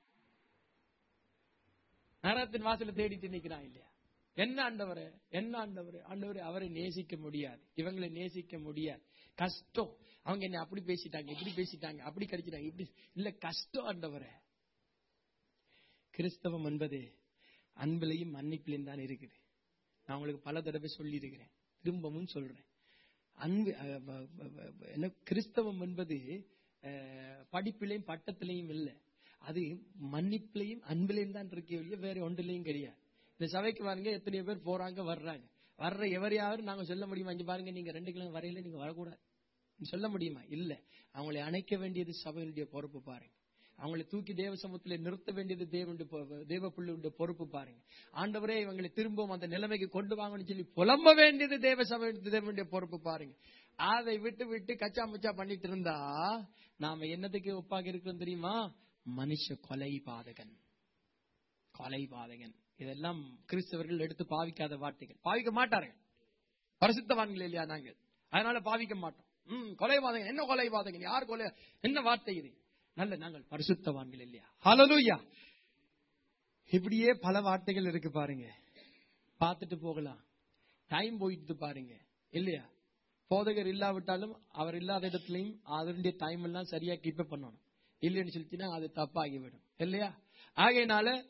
நரகத்தின் வாசல தேடிட்டு நிக்கிறான் இல்லையா என்ன ஆண்டவரே என்ன ஆண்டவரே ஆண்டவரே அவரை நேசிக்க முடியாது இவங்களை நேசிக்க முடியாது கஷ்டம் அவங்க என்ன அப்படி பேசிட்டாங்க இப்படி பேசிட்டாங்க அப்படி கடிச்சிட்டாங்க இப்படி இல்ல கஷ்டம் ஆண்டவரே கிறிஸ்தவம் என்பது அன்பிலையும் மன்னிப்பிலையும் தான் இருக்குது நான் உங்களுக்கு பல தடவை சொல்லி இருக்கிறேன் திரும்பவும் சொல்றேன் அன்பு அஹ், வ- வ- வ- என்ன கிறிஸ்தவம் என்பது அஹ், படிப்பிலையும் பட்டத்திலையும் இல்லை அது மன்னிப்பிலையும் அன்பிலையும் தான் இருக்கே ஒழிய வேற ஒன்றிலையும் கிடையாது இந்த சபைக்கு பாருங்க எத்தனையோ பேர் போறாங்க வர்றாங்க வர்ற எவரையாவது நாங்க சொல்ல முடியுமா இங்க பாருங்க நீங்க ரெண்டு கிலோ வரையில நீங்க வரக்கூடாது சொல்ல முடியுமா இல்ல அவங்களை அணைக்க வேண்டியது சபையினுடைய பொறுப்பு பாருங்க அவங்களை தூக்கி தேவ சமூகத்துல நிறுத்த வேண்டியது தேவனுடைய பொ- தேவ பிள்ளையுடைய பொறுப்பு பாருங்க ஆண்டவரே இவங்களை திரும்பவும் அந்த நிலைமைக்கு கொண்டு வாங்கன்னு சொல்லி புலம்ப வேண்டியது தேவ சபை தேவனுடைய பொறுப்பு பாருங்க அதை விட்டு விட்டு கச்சா முச்சா பண்ணிட்டு இருந்தா நாம என்னத்துக்கு ஒப்பாக இருக்கிறோம் தெரியுமா மனுஷ கொலை பாதகன் கொலை பாதகன் இதெல்லாம் கிறிஸ்தவர்கள் எடுத்து பாவிக்காத வார்த்தைகள் பாவிக்க மாட்டார்கள் பரிசுத்தவான்கள் இல்லையா நாங்கள் அதனால பாவிக்க மாட்டோம் ம் கொலைபாதகன் என்ன கொலைபாதகன் யார் கொலை என்ன வார்த்தை இது நல்ல நாங்கள் பரிசுத்தவான்கள் இல்லையா ஹalleluya இப்படியே பல வார்த்தைகள் இருக்கு பாருங்க பார்த்துட்டு போகலாம் டைம் போயிட்டு பாருங்க இல்லையா போதகர் இல்லாவிட்டாலும் அவர் இல்லாத இடத்துலயும் அதனுடைய டைம் எல்லாம் சரியா கீப் பண்ணணும் இல்லைன்னு சொல்லிச்சுன்னா அது தப்பாகிவிடும் இல்லையா ஆகையினால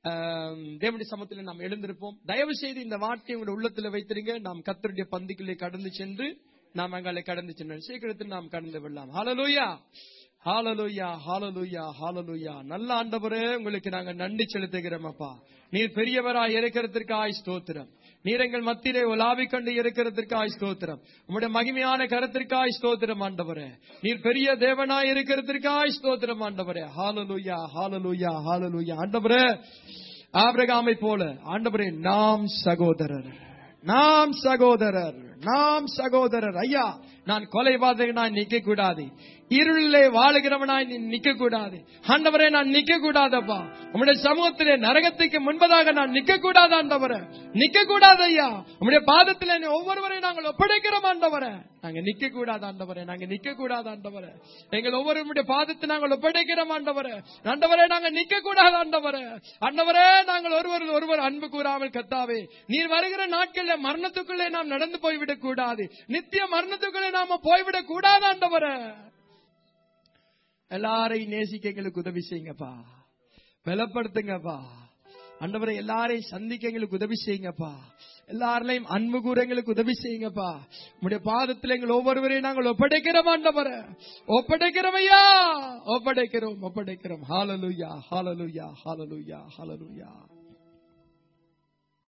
ஆம், தேவனுடைய சமத்தில் நாம் எழுந்திருப்போம் தயவு செய்து இந்த வார்த்தையை உங்களுடைய உள்ளத்துல வைத்திருங்க நாம் கத்தருடைய பந்திக்குள்ளே கடந்து சென்று நாம் அங்காலே கடந்து சென்றோம் சீக்கிரத்தில் நாம் கடந்து விடலாம் ஹalleluya ஹalleluya ஹalleluya ஹalleluya நல்ல ஆண்டவரே உங்களுக்கு நாங்க நன்றி செலுத்துகிறோம் அப்பா நீர் பெரியவராய் இருக்கிறதற்காய் ஸ்தோத்திரம் நீர் எங்கள் மத்தியிலே உலாவிக் கொண்டு இருக்கிறதற்காய் ஸ்தோத்திரம் உம்முடைய மகிமையான கருத்திற்காய் ஸ்தோத்திரம் ஆண்டவரே நீர் பெரிய தேவனாய் இருக்கிறதற்காய் ஸ்தோத்திரம் ஆண்டவரே ஹalleluya ஹalleluya ஹalleluya ஆண்டவரே ஆபிரகாமை போல ஆண்டவரே நாம் சகோதரர் நாம் சகோதரர் நாம் சகோதரர் ஐயா நான் கொலைபாதகனாய் நிக்க கூடாது இருளிலே வாழுகிறவனாய் நீ நிக்க கூடாது ஆண்டவரே நான் நிக்க கூடாதப்பா உம்முடைய சமூகத்திலே நரகத்துக்கு முன்பதாக நான் நிக்க கூடாது ஆண்டவரே நிக்க கூடாது ஐயா உம்முடைய பாதத்திலே நீ ஒவ்வொருவரையும் நாங்கள் ஒப்படைக்கிறோம் ஆண்டவரே நாங்க நிக்க கூடாது ஆண்டவரே நாங்க நிக்க கூடாது ஆண்டவரே எங்கள் ஒவ்வொருவருடைய பாதத்தை நாங்கள் ஒப்படைக்கிறோம் ஆண்டவரே ஆண்டவரே நாங்க நிக்க கூடாது ஆண்டவரே ஆண்டவரே நாங்கள் ஒருவர் ஒருவர் அன்பு கூறாமல் கத்தாவே நீர் வருகிற நாட்களில் மரணத்துக்குள்ளே நாம் நடந்து போய்விடக் கூடாது நித்திய மரணத்துக்குள்ளே நாம போய்விடக் கூடாது ஆண்டவரே எல்லாரையும் நேசிக்க எங்களுக்கு உதவி செய்யுங்கப்பா பலப்படுத்துங்கப்பா ஆண்டவரை எல்லாரையும் சந்திக்க எங்களுக்கு உதவி செய்யுங்கப்பா எல்லாரையும் அன்பு கூற எங்களுக்கு உதவி செய்யுங்கப்பா உடைய பாதத்தில் எங்கள் ஒவ்வொருவரையும் நாங்கள் ஒப்படைக்கிறோம் ஆண்டவரை ஒப்படைக்கிறோமையா ஒப்படைக்கிறோம் ஒப்படைக்கிறோம் ஹாலலுயா ஹாலலுயா ஹாலலுயா ஹாலலுயா